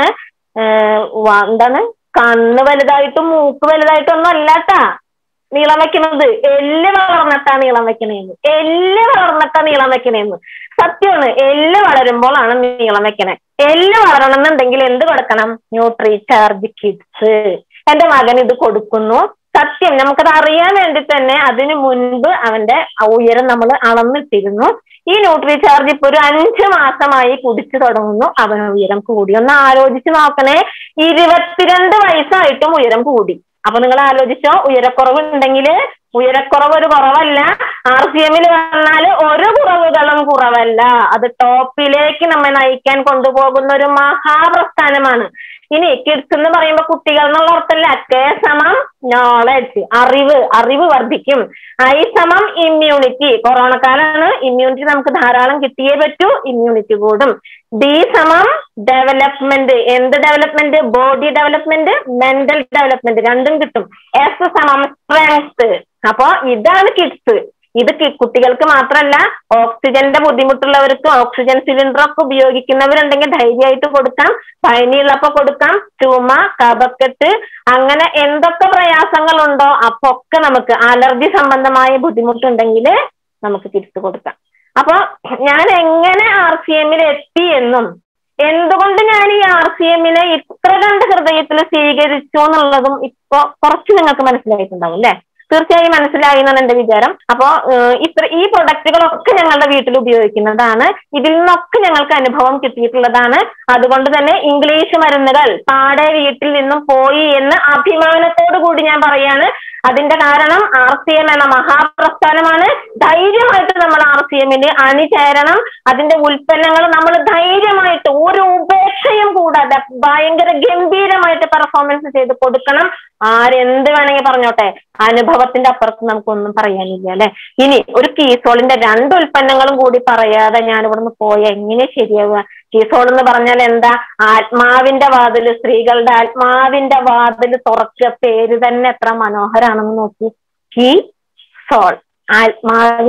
എന്താണ് കണ്ണ് വലുതായിട്ടും മൂക്ക് വലുതായിട്ടും ഒന്നും അല്ലാട്ടാ നീളം വെക്കണത് എല്ല് വളർന്നിട്ടാ നീളം വെക്കണേന്ന് എല്ല് വളർന്നിട്ടാ നീളം വെക്കണേന്ന് സത്യമാണ് എല്ല് വളരുമ്പോഴാണ് നീളം വെക്കണേ എല്ല് വളരണമെന്നുണ്ടെങ്കിൽ എന്ത് കൊടുക്കണം ന്യൂട്രി ചാർജ് കിഡ്സ് എന്റെ മകൻ ഇത് കൊടുക്കുന്നു സത്യം നമുക്കത് അറിയാൻ വേണ്ടി തന്നെ അതിനു മുൻപ് അവന്റെ ഉയരം നമ്മൾ അളന്നിട്ടിരുന്നു ഈ ന്യൂട്രി ചാർജ് ഇപ്പൊ ഒരു അഞ്ചു മാസമായി കുടിച്ചു തുടങ്ങുന്നു അവൻ ഉയരം കൂടി ഒന്ന് ആലോചിച്ച് നോക്കണേ ഇരുപത്തിരണ്ട് വയസ്സായിട്ടും ഉയരം കൂടി അപ്പൊ നിങ്ങൾ ആലോചിച്ചോ ഉയരക്കുറവ് ഉണ്ടെങ്കിൽ ഉയരക്കുറവ് ഒരു കുറവല്ല ആർ സി എമ്മിൽ വന്നാൽ ഒരു കുറവുകളും കുറവല്ല അത് ടോപ്പിലേക്ക് നമ്മെ നയിക്കാൻ കൊണ്ടുപോകുന്ന ഒരു മഹാപ്രസ്ഥാനമാണ് ഇനി കിഡ്സ് എന്ന് പറയുമ്പോൾ കുട്ടികൾ എന്നുള്ള അർത്ഥമല്ല കെ സമം നോളജ് അറിവ് അറിവ് വർദ്ധിക്കും ഐ സമം ഇമ്മ്യൂണിറ്റി കൊറോണ കാലാണ് ഇമ്മ്യൂണിറ്റി നമുക്ക് ധാരാളം കിട്ടിയേ പറ്റൂ ഇമ്മ്യൂണിറ്റി കൂടും ഡി സമം ഡെവലപ്മെന്റ് എന്ത് development body development mental development രണ്ടും കിട്ടും എസ് സമം സ്ട്രെങ്ത് അപ്പോ ഇതാണ് കിഡ്സ് ഇത് കുട്ടികൾക്ക് മാത്രമല്ല ഓക്സിജന്റെ ബുദ്ധിമുട്ടുള്ളവർക്ക് ഓക്സിജൻ സിലിണ്ടർ ഒക്കെ ഉപയോഗിക്കുന്നവരുണ്ടെങ്കിൽ ധൈര്യമായിട്ട് കൊടുക്കാം പനിയുള്ളപ്പോ കൊടുക്കാം ചുമ കപക്കെട്ട് അങ്ങനെ എന്തൊക്കെ പ്രയാസങ്ങളുണ്ടോ അപ്പൊ ഒക്കെ നമുക്ക് അലർജി സംബന്ധമായ ബുദ്ധിമുട്ടുണ്ടെങ്കിൽ നമുക്ക് തിരിച്ചു കൊടുക്കാം അപ്പൊ ഞാൻ എങ്ങനെ ആർ സി എമ്മിൽ എത്തി എന്നും എന്തുകൊണ്ട് ഞാൻ ഈ ആർ സി എമ്മിനെ ഇത്ര കണ്ട് ഹൃദയത്തിൽ സ്വീകരിച്ചു എന്നുള്ളതും ഇപ്പൊ കുറച്ച് നിങ്ങൾക്ക് മനസ്സിലായിട്ടുണ്ടാവും അല്ലെ തീർച്ചയായും മനസ്സിലായി എന്നാണ് എന്റെ വിചാരം അപ്പോ ഇത്ര ഈ പ്രൊഡക്റ്റുകളൊക്കെ ഞങ്ങളുടെ വീട്ടിൽ ഉപയോഗിക്കുന്നതാണ് ഇതിൽ നിന്നൊക്കെ ഞങ്ങൾക്ക് അനുഭവം കിട്ടിയിട്ടുള്ളതാണ് അതുകൊണ്ട് തന്നെ ഇംഗ്ലീഷ് മരുന്നുകൾ പാടെ വീട്ടിൽ നിന്നും പോയി എന്ന് അഭിമാനത്തോടു കൂടി ഞാൻ പറയാണ് അതിന്റെ കാരണം ആർ സി എം എന്ന മഹാപ്രസ്ഥാനമാണ് ധൈര്യമായിട്ട് നമ്മൾ ആർ സി എമ്മിന് അണിചേരണം അതിന്റെ ഉൽപ്പന്നങ്ങൾ നമ്മൾ ധൈര്യമായിട്ട് ഒരു ഉപേക്ഷയും കൂടാതെ ഭയങ്കര ഗംഭീരമായിട്ട് പെർഫോമൻസ് ചെയ്ത് കൊടുക്കണം ആരെന്ത് വേണമെങ്കിൽ പറഞ്ഞോട്ടെ അനുഭവത്തിന്റെ അപ്പുറത്ത് നമുക്കൊന്നും പറയാനില്ല അല്ലെ ഇനി ഒരു കീസോളിന്റെ രണ്ട് ഉൽപ്പന്നങ്ങളും കൂടി പറയാതെ ഞാൻ ഇവിടുന്ന് പോയ എങ്ങനെ ശരിയാവുക കീസോൾ എന്ന് പറഞ്ഞാൽ എന്താ ആത്മാവിന്റെ വാതില് സ്ത്രീകളുടെ ആത്മാവിന്റെ വാതില് തുറക്കുക പേര് തന്നെ എത്ര മനോഹരാണെന്ന് നോക്കി കീ സോൾ ആത്മാവിന്റെ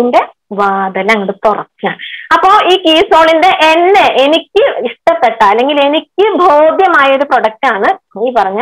വാതിൽ അങ്ങോട്ട് തുറക്കുക അപ്പോ ഈ കീസോളിന്റെ എന്നെ എനിക്ക് ഇഷ്ടപ്പെട്ട അല്ലെങ്കിൽ എനിക്ക് ബോധ്യമായ ഒരു പ്രൊഡക്റ്റ് ആണ് ഈ പറഞ്ഞ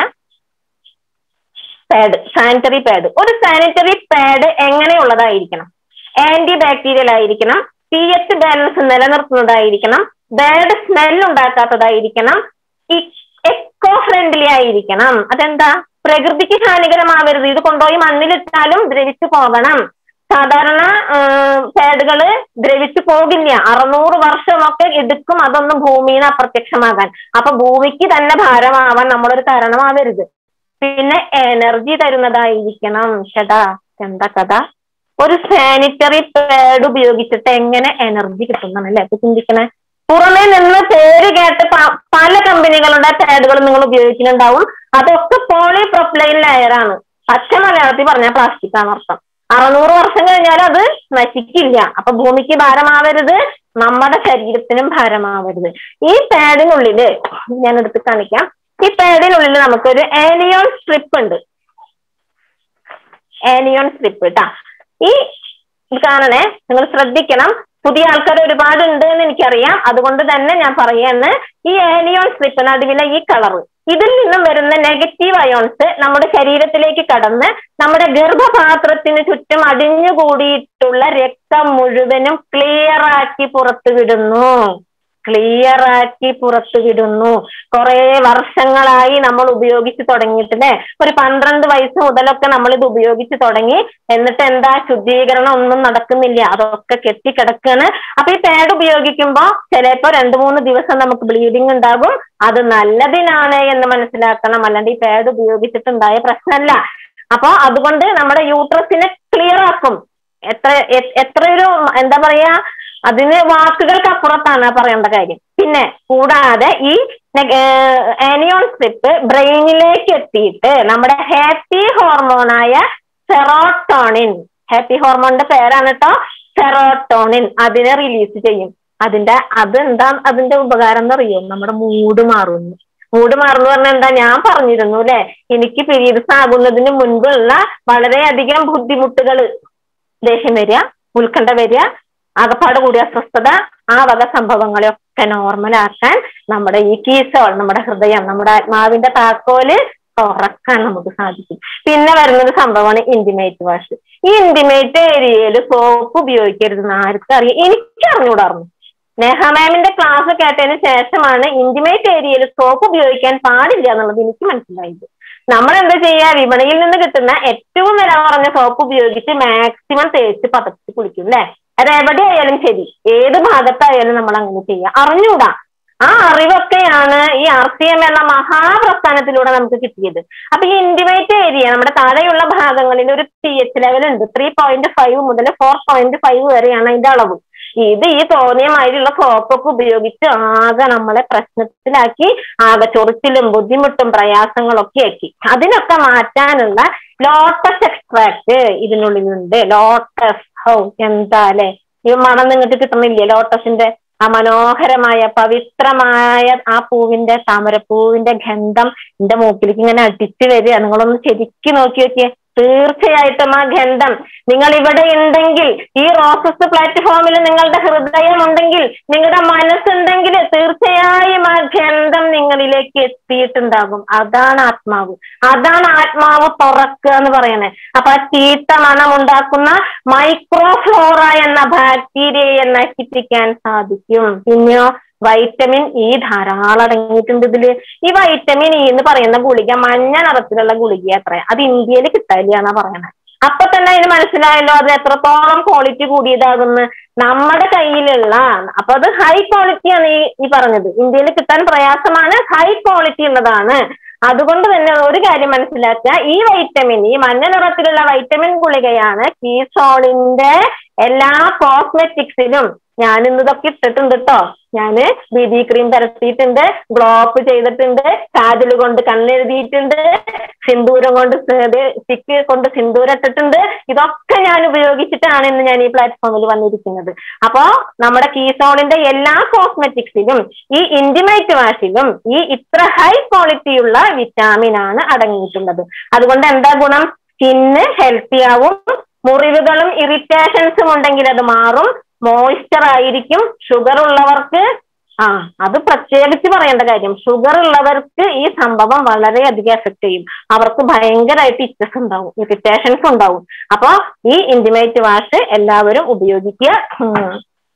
പാഡ് സാനിറ്ററി പാഡ് ഒരു സാനിറ്ററി പാഡ് എങ്ങനെയുള്ളതായിരിക്കണം ആന്റി ബാക്ടീരിയൽ ആയിരിക്കണം പി എച്ച് ബാലൻസ് നിലനിർത്തുന്നതായിരിക്കണം ബാഡ് സ്മെൽ ഉണ്ടാക്കാത്തതായിരിക്കണം എക്കോ ഫ്രണ്ട്ലി ആയിരിക്കണം അതെന്താ പ്രകൃതിക്ക് ഹാനികരമാവരുത് ഇത് കൊണ്ടുപോയി മണ്ണിലിട്ടാലും ദ്രവിച്ചു പോകണം സാധാരണ പാഡുകള് ദ്രവിച്ചു പോകില്ല അറുന്നൂറ് വർഷമൊക്കെ എടുക്കും അതൊന്ന് ഭൂമിയിൽ നിന്ന് അപ്രത്യക്ഷമാകാൻ അപ്പൊ ഭൂമിക്ക് തന്നെ ഭാരമാവാൻ നമ്മളൊരു കാരണമാവരുത് പിന്നെ എനർജി തരുന്നതായിരിക്കണം ചേട്ടാ എന്താ കഥ ഒരു സാനിറ്ററി പാഡ് ഉപയോഗിച്ചിട്ട് എങ്ങനെ എനർജി കിട്ടുന്നല്ലേ അപ്പൊ ചിന്തിക്കണേ പുറമേ നിന്ന് പേര് കേട്ട് പല കമ്പനികളുടെ പാഡുകൾ നിങ്ങൾ ഉപയോഗിക്കുന്നുണ്ടാവും അതൊക്കെ പോളി പ്രൊപ്ലൈൻ ലെയറാണ് പച്ച മലയാളത്തിൽ പറഞ്ഞ പ്ലാസ്റ്റിക് ആണ് അർത്ഥം അറുന്നൂറ് വർഷം കഴിഞ്ഞാൽ അത് നശിക്കില്ല അപ്പൊ ഭൂമിക്ക് ഭാരമാവരുത് നമ്മുടെ ശരീരത്തിനും ഭാരമാവരുത് ഈ പാഡിനുള്ളില് ഞാൻ എടുത്ത് കാണിക്കാം ഈ പാഡിനുള്ളിൽ നമുക്കൊരു ആനിയോൺ സ്ട്രിപ്പ് ഉണ്ട് ആനിയോൺ സ്ട്രിപ്പ് കേട്ടാ ഈ കാണണേ നിങ്ങൾ ശ്രദ്ധിക്കണം പുതിയ ആൾക്കാർ ഒരുപാട് ഉണ്ട് എന്ന് എനിക്കറിയാം അതുകൊണ്ട് തന്നെ ഞാൻ പറയാണ് ഈ ആനിയോൺ സ്ട്രിപ്പ് നടുവിലെ ഈ കളർ ഇതിൽ നിന്നും വരുന്ന നെഗറ്റീവ് അയോൺസ് നമ്മുടെ ശരീരത്തിലേക്ക് കടന്ന് നമ്മുടെ ഗർഭപാത്രത്തിന് ചുറ്റും അടിഞ്ഞുകൂടിയിട്ടുള്ള രക്തം മുഴുവനും ക്ലിയർ ആക്കി പുറത്തു വിടുന്നു ക്ലിയർ ആക്കി പുറത്തു വിടുന്നു കുറെ വർഷങ്ങളായി നമ്മൾ ഉപയോഗിച്ച് തുടങ്ങിയിട്ടില്ലേ ഒരു പന്ത്രണ്ട് വയസ്സ് മുതലൊക്കെ നമ്മൾ ഇത് ഉപയോഗിച്ച് തുടങ്ങി എന്നിട്ട് എന്താ ശുദ്ധീകരണം ഒന്നും നടക്കുന്നില്ല അതൊക്കെ കെട്ടിക്കിടക്കാണ് അപ്പൊ ഈ പാഡ് ഉപയോഗിക്കുമ്പോൾ ചിലപ്പോ രണ്ടു മൂന്ന് ദിവസം നമുക്ക് ബ്ലീഡിങ് ഉണ്ടാകും അത് നല്ലതിനാണ് എന്ന് മനസ്സിലാക്കണം അല്ലാണ്ട് ഈ പാഡ് ഉപയോഗിച്ചിട്ടുണ്ടായ പ്രശ്നമല്ല അപ്പൊ അതുകൊണ്ട് നമ്മുടെ യൂട്രസിനെ ക്ലിയർ ആക്കും എത്ര എത്രയൊരു എന്താ പറയാ അതിന് വാക്കുകൾക്ക് അപ്പുറത്താണ് പറയേണ്ട കാര്യം പിന്നെ കൂടാതെ ഈ ആനിയോൺ സ്ട്രിപ്പ് ബ്രെയിനിലേക്ക് എത്തിയിട്ട് നമ്മുടെ ഹാപ്പി ഹോർമോണായ സെറോട്ടോണിൻ ഹാപ്പി ഹോർമോണിന്റെ പേരാണ് കേട്ടോ സെറോട്ടോണിൻ അതിനെ റിലീസ് ചെയ്യും അതിന്റെ അതെന്താ അതിന്റെ ഉപകാരം എന്ന് അറിയോ നമ്മുടെ മൂഡ് മാറുന്നു മൂഡ് മാറുന്നു പറഞ്ഞാൽ എന്താ ഞാൻ പറഞ്ഞിരുന്നു അല്ലെ എനിക്ക് പീരീഡ്സ് ആകുന്നതിന് മുൻപുള്ള വളരെയധികം ബുദ്ധിമുട്ടുകൾ ദേഷ്യം വരിക ഉത്കണ്ഠ വരിക അകപ്പാട് കൂടിയ അസ്വസ്ഥത ആ വക സംഭവങ്ങളെയൊക്കെ നോർമലാക്കാൻ നമ്മുടെ ഈ കീസോൾ നമ്മുടെ ഹൃദയം നമ്മുടെ ആത്മാവിന്റെ താക്കോല് തുറക്കാൻ നമുക്ക് സാധിക്കും പിന്നെ വരുന്നത് സംഭവമാണ് ഇന്റിമേറ്റ് വാഷ് ഈ ഇന്റിമേറ്റ് ഏരിയയിൽ സോപ്പ് ഉപയോഗിക്കരുതെന്ന് ആർക്കും അറിയാം എനിക്ക് അറിഞ്ഞൂടായിരുന്നു നേഹ മാമിന്റെ ക്ലാസ് കേട്ടതിന് ശേഷമാണ് ഇന്റിമേറ്റ് ഏരിയയിൽ സോപ്പ് ഉപയോഗിക്കാൻ പാടില്ല എന്നുള്ളത് എനിക്ക് മനസ്സിലായത് നമ്മൾ എന്താ ചെയ്യുക വിപണിയിൽ നിന്ന് കിട്ടുന്ന ഏറ്റവും വില കുറഞ്ഞ സോപ്പ് ഉപയോഗിച്ച് മാക്സിമം തേച്ച് പതച്ച് കുളിക്കും അല്ലെ അത് എവിടെയായാലും ശരി ഏത് ഭാഗത്തായാലും നമ്മൾ അങ്ങനെ ചെയ്യുക അറിഞ്ഞൂടാ ആ അറിവൊക്കെയാണ് ഈ ആർ സി എം എന്ന മഹാപ്രസ്ഥാനത്തിലൂടെ നമുക്ക് കിട്ടിയത് അപ്പൊ ഈ ഇന്റിമേറ്റ് ഏരിയ നമ്മുടെ താഴെയുള്ള ഭാഗങ്ങളിൽ ഒരു പി എച്ച് ലെവൽ ഉണ്ട് ത്രീ പോയിന്റ് ഫൈവ് മുതൽ ഫോർ പോയിന്റ് ഫൈവ് വരെയാണ് അതിന്റെ അളവ് ഇത് ഈ തോന്നിയ മാതിരിയുള്ള സോപ്പൊക്കെ ഉപയോഗിച്ച് ആകെ നമ്മളെ പ്രശ്നത്തിലാക്കി ആകെ ചൊറിച്ചിലും ബുദ്ധിമുട്ടും പ്രയാസങ്ങളൊക്കെ ആക്കി അതിനൊക്കെ മാറ്റാനുള്ള ലോട്ടസ് എക്സ്ട്രാക്ട് ഇതിനുള്ളിലുണ്ട് ലോട്ടസ് ഹൗ എന്താ അല്ലെ ഈ മണം നിങ്ങൾക്ക് കിട്ടുന്നില്ലേ ലോട്ടസിന്റെ ആ മനോഹരമായ പവിത്രമായ ആ പൂവിന്റെ താമരപ്പൂവിന്റെ ഗന്ധം എന്റെ മൂക്കിലേക്ക് ഇങ്ങനെ അടിച്ചു വരിക നിങ്ങളൊന്ന് ശരിക്കും നോക്കി നോക്കിയേ തീർച്ചയായിട്ടും ആ ഗന്ധം നിങ്ങൾ ഇവിടെ ഉണ്ടെങ്കിൽ ഈ റോസസ് പ്ലാറ്റ്ഫോമിൽ നിങ്ങളുടെ ഹൃദയം ഉണ്ടെങ്കിൽ നിങ്ങളുടെ മനസ്സുണ്ടെങ്കിൽ തീർച്ചയായും ആ ഗന്ധം നിങ്ങളിലേക്ക് എത്തിയിട്ടുണ്ടാകും അതാണ് ആത്മാവ് അതാണ് ആത്മാവ് തുറക്കുക എന്ന് പറയുന്നത് അപ്പൊ ആ ചീത്ത മണം ഉണ്ടാക്കുന്ന മൈക്രോഫ്ലോറ എന്ന ബാക്ടീരിയയെ നശിപ്പിക്കാൻ സാധിക്കും പിന്നെയോ വൈറ്റമിൻ ഇ ധാരാളം അടങ്ങിയിട്ടുണ്ട് ഇതില് ഈ വൈറ്റമിൻ ഇ എന്ന് പറയുന്ന ഗുളിക മഞ്ഞ നിറത്തിലുള്ള ഗുളിക അത്ര അത് ഇന്ത്യയിൽ കിട്ടാനില്ല എന്നാ പറയണത് അപ്പൊ തന്നെ അതിന് മനസ്സിലായല്ലോ അത് എത്രത്തോളം ക്വാളിറ്റി കൂടിയതാകുന്നു നമ്മുടെ കയ്യിലുള്ള അപ്പൊ അത് ഹൈ ക്വാളിറ്റിയാണ് ഈ ഈ പറഞ്ഞത് ഇന്ത്യയിൽ കിട്ടാൻ പ്രയാസമാണ് ഹൈ ക്വാളിറ്റി ഉള്ളതാണ് അതുകൊണ്ട് തന്നെ ഒരു കാര്യം മനസ്സിലാക്കുക ഈ വൈറ്റമിൻ ഈ മഞ്ഞ നിറത്തിലുള്ള വൈറ്റമിൻ ഗുളികയാണ് കീസോളിന്റെ എല്ലാ കോസ്മെറ്റിക്സിലും ഞാൻ ഇന്നതൊക്കെ ഇട്ടിട്ടുണ്ട് കേട്ടോ ഞാന് ബി ബി ക്രീം പരത്തിയിട്ടുണ്ട് ഗ്ലോപ്പ് ചെയ്തിട്ടുണ്ട് കാജൽ കൊണ്ട് കണ്ണെഴുതിയിട്ടുണ്ട് സിന്ദൂരം കൊണ്ട് സ്റ്റിക്ക് കൊണ്ട് സിന്ദൂരം ഇട്ടിട്ടുണ്ട് ഇതൊക്കെ ഞാൻ ഉപയോഗിച്ചിട്ടാണ് ഇന്ന് ഞാൻ ഈ പ്ലാറ്റ്ഫോമിൽ വന്നിരിക്കുന്നത് അപ്പോ നമ്മുടെ കീസോളിന്റെ എല്ലാ കോസ്മെറ്റിക്സിലും ഈ ഇന്റിമേറ്റ് വാഷിലും ഈ ഇത്ര ഹൈ ക്വാളിറ്റിയുള്ള വിറ്റാമിൻ ആണ് അടങ്ങിയിട്ടുള്ളത് അതുകൊണ്ട് എന്താ ഗുണം സ്കിന്ന് ഹെൽത്തി ആവും മുറിവുകളും ഇറിറ്റേഷൻസും ഉണ്ടെങ്കിൽ അത് മാറും മോയ്സ്ചർ ആയിരിക്കും ഷുഗർ ഉള്ളവർക്ക് ആ അത് പ്രത്യേകിച്ച് പറയേണ്ട കാര്യം ഷുഗർ ഉള്ളവർക്ക് ഈ സംഭവം വളരെയധികം എഫക്ട് ചെയ്യും അവർക്ക് ഭയങ്കരമായിട്ട് ഇച്ചസ് ഉണ്ടാവും ഇറിറ്റേഷൻസ് ഉണ്ടാവും അപ്പൊ ഈ ഇന്റിമേറ്റ് വാഷ് എല്ലാവരും ഉപയോഗിക്കുക ഉം.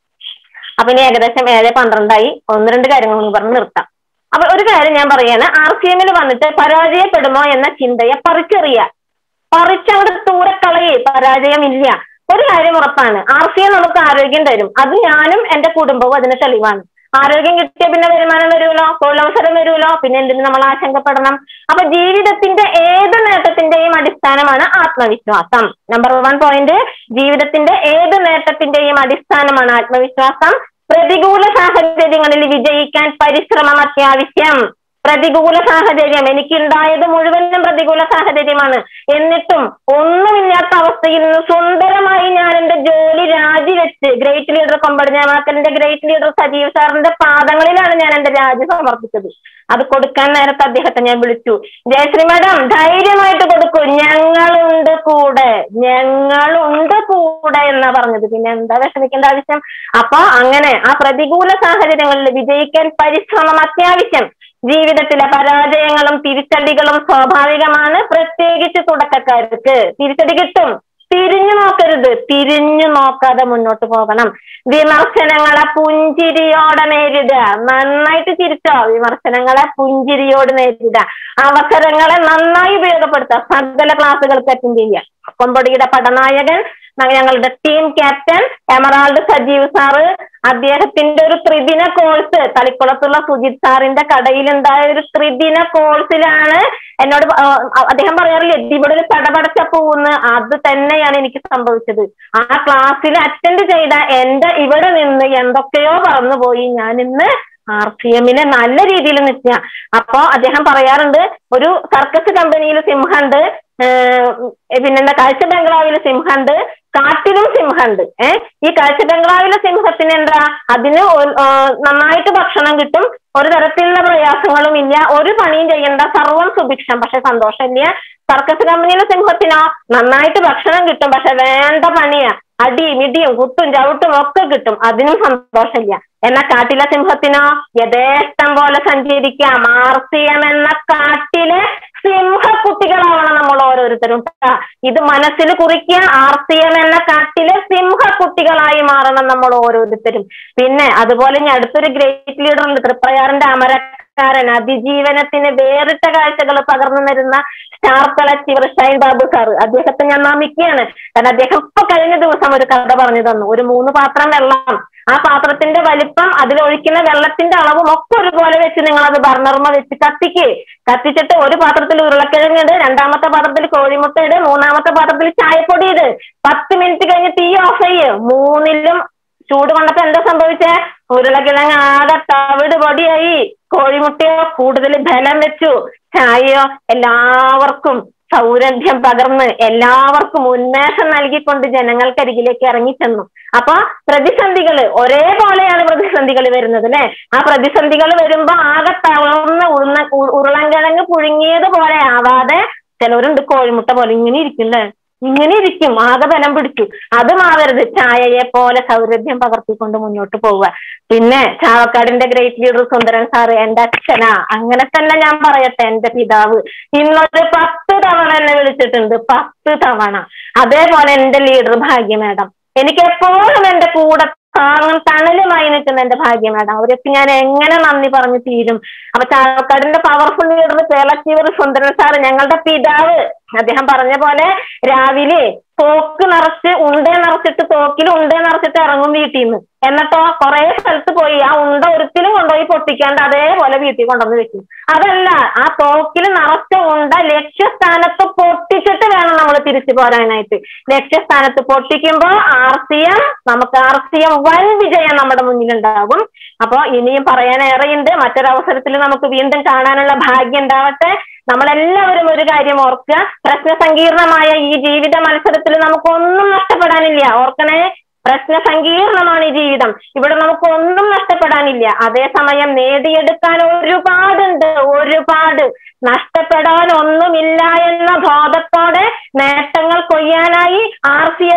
അപ്പൊ ഇനി ഏകദേശം ഏഴ് പന്ത്രണ്ടായി ഒന്ന് രണ്ട് കാര്യങ്ങൾ കൂടി പറഞ്ഞ് നിർത്താം അപ്പൊ ഒരു കാര്യം ഞാൻ പറയാണ് ആർ സി എമ്മിൽ വന്നിട്ട് പരാജയപ്പെടുമോ എന്ന ചിന്തയെ പറിച്ചെറിയ പറിച്ചവിടെ ദൂരെ കളയേ പരാജയമില്ല ഒരു കാര്യം ഉറപ്പാണ് ആർ സി എം നമുക്ക് ആരോഗ്യം തരും അത് ഞാനും എന്റെ കുടുംബവും അതിന് തെളിവാണ് ആരോഗ്യം കിട്ടിയ പിന്നെ വരുമാനം വരുമല്ലോ തൊഴിലവസരം വരുമല്ലോ പിന്നെ എന്തിനു നമ്മൾ ആശങ്കപ്പെടണം അപ്പൊ ജീവിതത്തിന്റെ ഏത് നേട്ടത്തിന്റെയും അടിസ്ഥാനമാണ് ആത്മവിശ്വാസം നമ്പർ വൺ പോയിന്റ് ജീവിതത്തിന്റെ ഏത് നേട്ടത്തിന്റെയും അടിസ്ഥാനമാണ് ആത്മവിശ്വാസം പ്രതികൂല സാഹചര്യങ്ങളിൽ വിജയിക്കാൻ പരിശ്രമം അത്യാവശ്യം പ്രതികൂല സാഹചര്യം എനിക്കുണ്ടായത് മുഴുവനും പ്രതികൂല സാഹചര്യമാണ് എന്നിട്ടും ഒന്നുമില്ലാത്ത അവസ്ഥയിൽ നിന്ന് സുന്ദരമായി ഞാൻ എന്റെ ജോലി രാജിവെച്ച് ഗ്രേറ്റ് ലീഡർ കൊമ്പടിഞ്ഞാമാക്കലിന്റെ ഗ്രേറ്റ് ലീഡർ സജീവ് സാറിന്റെ പാദങ്ങളിലാണ് ഞാൻ എന്റെ രാജി സമർപ്പിച്ചത് അത് കൊടുക്കാൻ നേരത്തെ അദ്ദേഹത്തെ ഞാൻ വിളിച്ചു ജയശ്രീ മാഡം ധൈര്യമായിട്ട് കൊടുക്കൂ ഞങ്ങളുണ്ട് കൂടെ ഞങ്ങളുണ്ട് കൂടെ എന്നാ പറഞ്ഞത് പിന്നെ എന്താ വിഷമിക്കേണ്ട ആവശ്യം അപ്പൊ അങ്ങനെ ആ പ്രതികൂല സാഹചര്യങ്ങളിൽ വിജയിക്കാൻ പരിശ്രമം അത്യാവശ്യം ജീവിതത്തിലെ പരാജയങ്ങളും തിരിച്ചടികളും സ്വാഭാവികമാണ് പ്രത്യേകിച്ച് തുടക്കക്കാർക്ക് തിരിച്ചടി കിട്ടും തിരിഞ്ഞു നോക്കരുത് തിരിഞ്ഞു നോക്കാതെ മുന്നോട്ട് പോകണം വിമർശനങ്ങളെ പുഞ്ചിരിയോടെ നേരിടുക നന്നായിട്ട് ചിരിച്ചോ വിമർശനങ്ങളെ പുഞ്ചിരിയോട് നേരിടുക അവസരങ്ങളെ നന്നായി ഉപയോഗപ്പെടുത്തുക സകല ക്ലാസ്സുകൾക്ക് അറ്റൻഡ് ചെയ്യുക കൊമ്പടിയുടെ പടനായകൻ ഞങ്ങളുടെ team captain emerald Sajeev sir അദ്ദേഹത്തിന്റെ ഒരു ത്രിദിന കോഴ്സ് തളിക്കുളത്തുള്ള സുജിത് സാറിന്റെ കടയിലുണ്ടായ ഒരു ത്രിദിന കോഴ്സിലാണ് എന്നോട് പ- ആ, അദ്ദേഹം പറയാറില്ലേ ഇവിടെ ഒരു പടപടച്ച പൂന്ന് അത് തന്നെയാണ് എനിക്ക് സംഭവിച്ചത് ആ ക്ലാസ്സിൽ അറ്റൻഡ് ചെയ്ത എന്റെ ഇവിടെ നിന്ന് എന്തൊക്കെയോ പറന്നുപോയി ഞാൻ ഇന്ന് ആർ സി എമ്മിലെ നല്ല രീതിയിൽ നിൽക്കുക അപ്പോ അദ്ദേഹം പറയാറുണ്ട് ഒരു സർക്കസ് കമ്പനിയിൽ സിംഹണ്ട് ഏഹ് പിന്നെന്താ കാഴ്ച ബംഗ്ലാവിൽ സിംഹണ്ട് കാട്ടിലും സിംഹണ്ട് ഏഹ് ഈ കാഴ്ച ബംഗ്ലാവിലെ സിംഹത്തിന് എന്താ അതിന് ഒരു- ആ, നന്നായിട്ട് ഭക്ഷണം കിട്ടും ഒരു തരത്തിലുള്ള പ്രയാസങ്ങളും ഇല്ല ഒരു പണിയും ചെയ്യണ്ട സർവം സുഭിക്ഷം പക്ഷെ സന്തോഷമില്ല സർക്കസ് കമ്പനിയിലെ സിംഹത്തിനോ നന്നായിട്ട് ഭക്ഷണം കിട്ടും പക്ഷെ വേണ്ട പണിയാ അടിയും ഇടിയും കുത്തും ചവിട്ടും ഒക്കെ കിട്ടും അതിനും സന്തോഷമില്ല എന്നാ കാട്ടിലെ സിംഹത്തിനോ യഥേഷ്ടം പോലെ സഞ്ചരിക്കാം ആർസിയം എന്ന കാട്ടിലെ സിംഹക്കുട്ടികളാവണം നമ്മൾ ഓരോരുത്തരും ട്ടാ. ഇത് മനസ്സിൽ കുറിക്കുക ആർസിയം എന്ന കാട്ടിലെ സിംഹക്കുട്ടികളായി മാറണം നമ്മൾ ഓരോരുത്തരും പിന്നെ അതുപോലെ ഇനി അടുത്തൊരു ഗ്രേറ്റ് ലീഡർ ഉണ്ട് തൃപ്രയാറിന്റെ അമരക്കാരൻ അതിജീവനത്തിന് വേറിട്ട കാഴ്ചകൾ പകർന്നു തരുന്ന star collective Shine Babu sir അദ്ദേഹത്തെ ഞാൻ നമിക്കുകയാണ് കാരണം അദ്ദേഹം ഇപ്പൊ കഴിഞ്ഞ ദിവസം ഒരു കഥ പറഞ്ഞു തന്നു ഒരു മൂന്ന് പാത്രം വെള്ളം ആ പാത്രത്തിന്റെ വലിപ്പം അതിലൊഴിക്കുന്ന വെള്ളത്തിന്റെ അളവും ഒക്കെ ഒരുപോലെ വെച്ച് നിങ്ങൾ അത് ബർണർമ വെച്ച് കത്തിക്ക് കത്തിച്ചിട്ട് ഒരു പാത്രത്തിൽ ഉരുളക്കിഴങ്ങ് രണ്ടാമത്തെ പാത്രത്തിൽ കോഴിമുട്ട ഇട് മൂന്നാമത്തെ പാത്രത്തിൽ ചായപ്പൊടി ഇട് പത്ത് മിനിറ്റ് കഴിഞ്ഞ് തീ ഓഫ് ചെയ്യ് മൂന്നിലും ചൂട് കൊണ്ടപ്പോ എന്താ സംഭവിച്ചേ ഉരുളക്കിഴങ്ങ് ആകെ തവിട് പൊടിയായി കോഴിമുട്ടയോ കൂടുതൽ ബലം വെച്ചു ചായയോ എല്ലാവർക്കും സൗരഭ്യം പകർന്ന് എല്ലാവർക്കും ഉന്മേഷം നൽകിക്കൊണ്ട് ജനങ്ങൾക്കരികിലേക്ക് ഇറങ്ങിച്ചെന്നു അപ്പൊ പ്രതിസന്ധികള് ഒരേപോലെയാണ് പ്രതിസന്ധികൾ വരുന്നത് അല്ലെ ആ പ്രതിസന്ധികൾ വരുമ്പോ ആകെ തളർന്ന് ഉരുള ഉ- ഉരുളൻകിഴങ്ങ് പുഴുങ്ങിയത് പോലെ ആവാതെ ചിലവരുണ്ട് കോഴിമുട്ട പോലെ ഇങ്ങനെ ഇരിക്കും ല്ലേ ഇങ്ങനെ ഇരിക്കും ആകെ ബലം പിടിച്ചു അതും ആവരുത് ചായയെ പോലെ സൗരഭ്യം പകർത്തിക്കൊണ്ട് മുന്നോട്ട് പോവുക പിന്നെ ചാവക്കാടിന്റെ ഗ്രേറ്റ് ലീഡർ സുന്ദരൻ സാറ് എന്റെ അച്ഛനാ അങ്ങനെ തന്നെ ഞാൻ പറയട്ടെ എന്റെ പിതാവ് ഇന്നൊരു പത്ത് തവണ എന്നെ വിളിച്ചിട്ടുണ്ട് പത്ത് തവണ അതേപോലെ എന്റെ ലീഡർ ഭാഗ്യ മാഡം എനിക്ക് എപ്പോഴും എന്റെ കൂടെ താങ്ങും തണലുമായി നിൽക്കുന്ന എന്റെ ഭാഗ്യ മാഡം അവരൊക്കെ ഞാൻ എങ്ങനെ നന്ദി പറഞ്ഞു തീരും അപ്പൊ ചാവക്കാടിന്റെ പവർഫുൾ ലീഡർ കേരളത്തീവർ സുന്ദരൻ സാറ് ഞങ്ങളുടെ പിതാവ് അദ്ദേഹം പറഞ്ഞ പോലെ രാവിലെ തോക്ക് നിറച്ച് ഉണ്ടേ നിറച്ചിട്ട് തോക്കിൽ ഉണ്ടേ നിറച്ചിട്ട് ഇറങ്ങും വീട്ടിൽ നിന്ന് എന്നിട്ടോ കുറെ സ്ഥലത്ത് പോയി ആ ഉണ്ട ഒരിക്കലും കൊണ്ടുപോയി പൊട്ടിക്കാണ്ട് അതേപോലെ വീട്ടിൽ കൊണ്ടുവന്ന് വെക്കും അതല്ല ആ തോക്കിൽ നിറച്ച ഉണ്ട ലക്ഷ്യസ്ഥാനത്ത് പൊട്ടിച്ചിട്ട് വേണം നമ്മൾ തിരിച്ചു പോരാനായിട്ട് ലക്ഷ്യസ്ഥാനത്ത് പൊട്ടിക്കുമ്പോ ആർ സി എം നമുക്ക് ആർ സി എം വൻ വിജയം നമ്മുടെ മുന്നിലുണ്ടാകും അപ്പൊ ഇനിയും പറയാൻ ഏറെയുണ്ട് മറ്റൊരവസരത്തിൽ നമുക്ക് വീണ്ടും കാണാനുള്ള ഭാഗ്യം ഉണ്ടാവട്ടെ നമ്മളെല്ലാവരും ഒരു കാര്യം ഓർക്കുക പ്രശ്ന സങ്കീർണമായ ഈ ജീവിത മത്സരത്തിൽ നമുക്കൊന്നും നഷ്ടപ്പെടാനില്ല ഓർക്കണേ പ്രശ്ന സങ്കീർണമാണ് ഈ ജീവിതം ഇവിടെ നമുക്ക് ഒന്നും നഷ്ടപ്പെടാനില്ല അതേസമയം നേടിയെടുക്കാൻ ഒരുപാടുണ്ട് ഒരുപാട് നഷ്ടപ്പെടാൻ ഒന്നുമില്ല എന്ന ബോധത്തോടെ നേട്ടങ്ങൾ കൊയ്യാനായി ആർ സി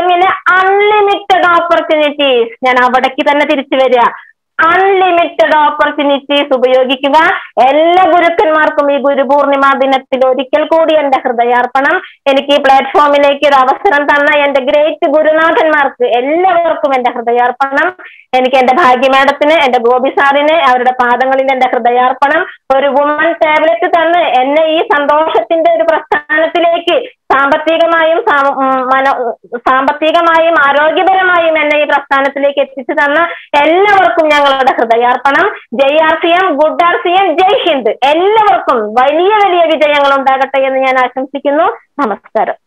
ഓപ്പർച്യൂണിറ്റീസ് ഞാൻ അവിടേക്ക് തന്നെ തിരിച്ചു വരിക അൺലിമിറ്റഡ് ഓപ്പർച്യൂണിറ്റീസ് ഉപയോഗിക്കുക എല്ലാ ഗുരുക്കന്മാർക്കും ഈ ഗുരുപൂർണിമ ദിനത്തിൽ ഒരിക്കൽ കൂടി എന്റെ ഹൃദയാർപ്പണം എനിക്ക് ഈ പ്ലാറ്റ്ഫോമിലേക്ക് ഒരു അവസരം തന്ന എന്റെ ഗ്രേറ്റ് ഗുരുനാഥന്മാർക്ക് എല്ലാവർക്കും എന്റെ ഹൃദയാർപ്പണം എനിക്ക് എന്റെ ഭാഗ്യമേടത്തിന് എന്റെ ഗോപി സാറിന് അവരുടെ പാദങ്ങളിൽ എന്റെ ഹൃദയാർപ്പണം ഒരു വുമൺ ടാബ്ലറ്റ് തന്ന് എന്നെ ഈ സന്തോഷത്തിന്റെ ഒരു പ്രസ്ഥാനത്തിലേക്ക് സാമ്പത്തികമായും സാ- ഉം മന- സാമ്പത്തികമായും ആരോഗ്യപരമായും എന്നെ ഈ പ്രസ്ഥാനത്തിലേക്ക് എത്തിച്ചു തന്ന എല്ലാവർക്കും ഞങ്ങളുടെ ഹൃദയാർപ്പണം ജയ് R C M good R C M ജയ് ഹിന്ദ് എല്ലാവർക്കും വലിയ വലിയ വിജയങ്ങൾ ഉണ്ടാകട്ടെ എന്ന് ഞാൻ ആശംസിക്കുന്നു നമസ്കാരം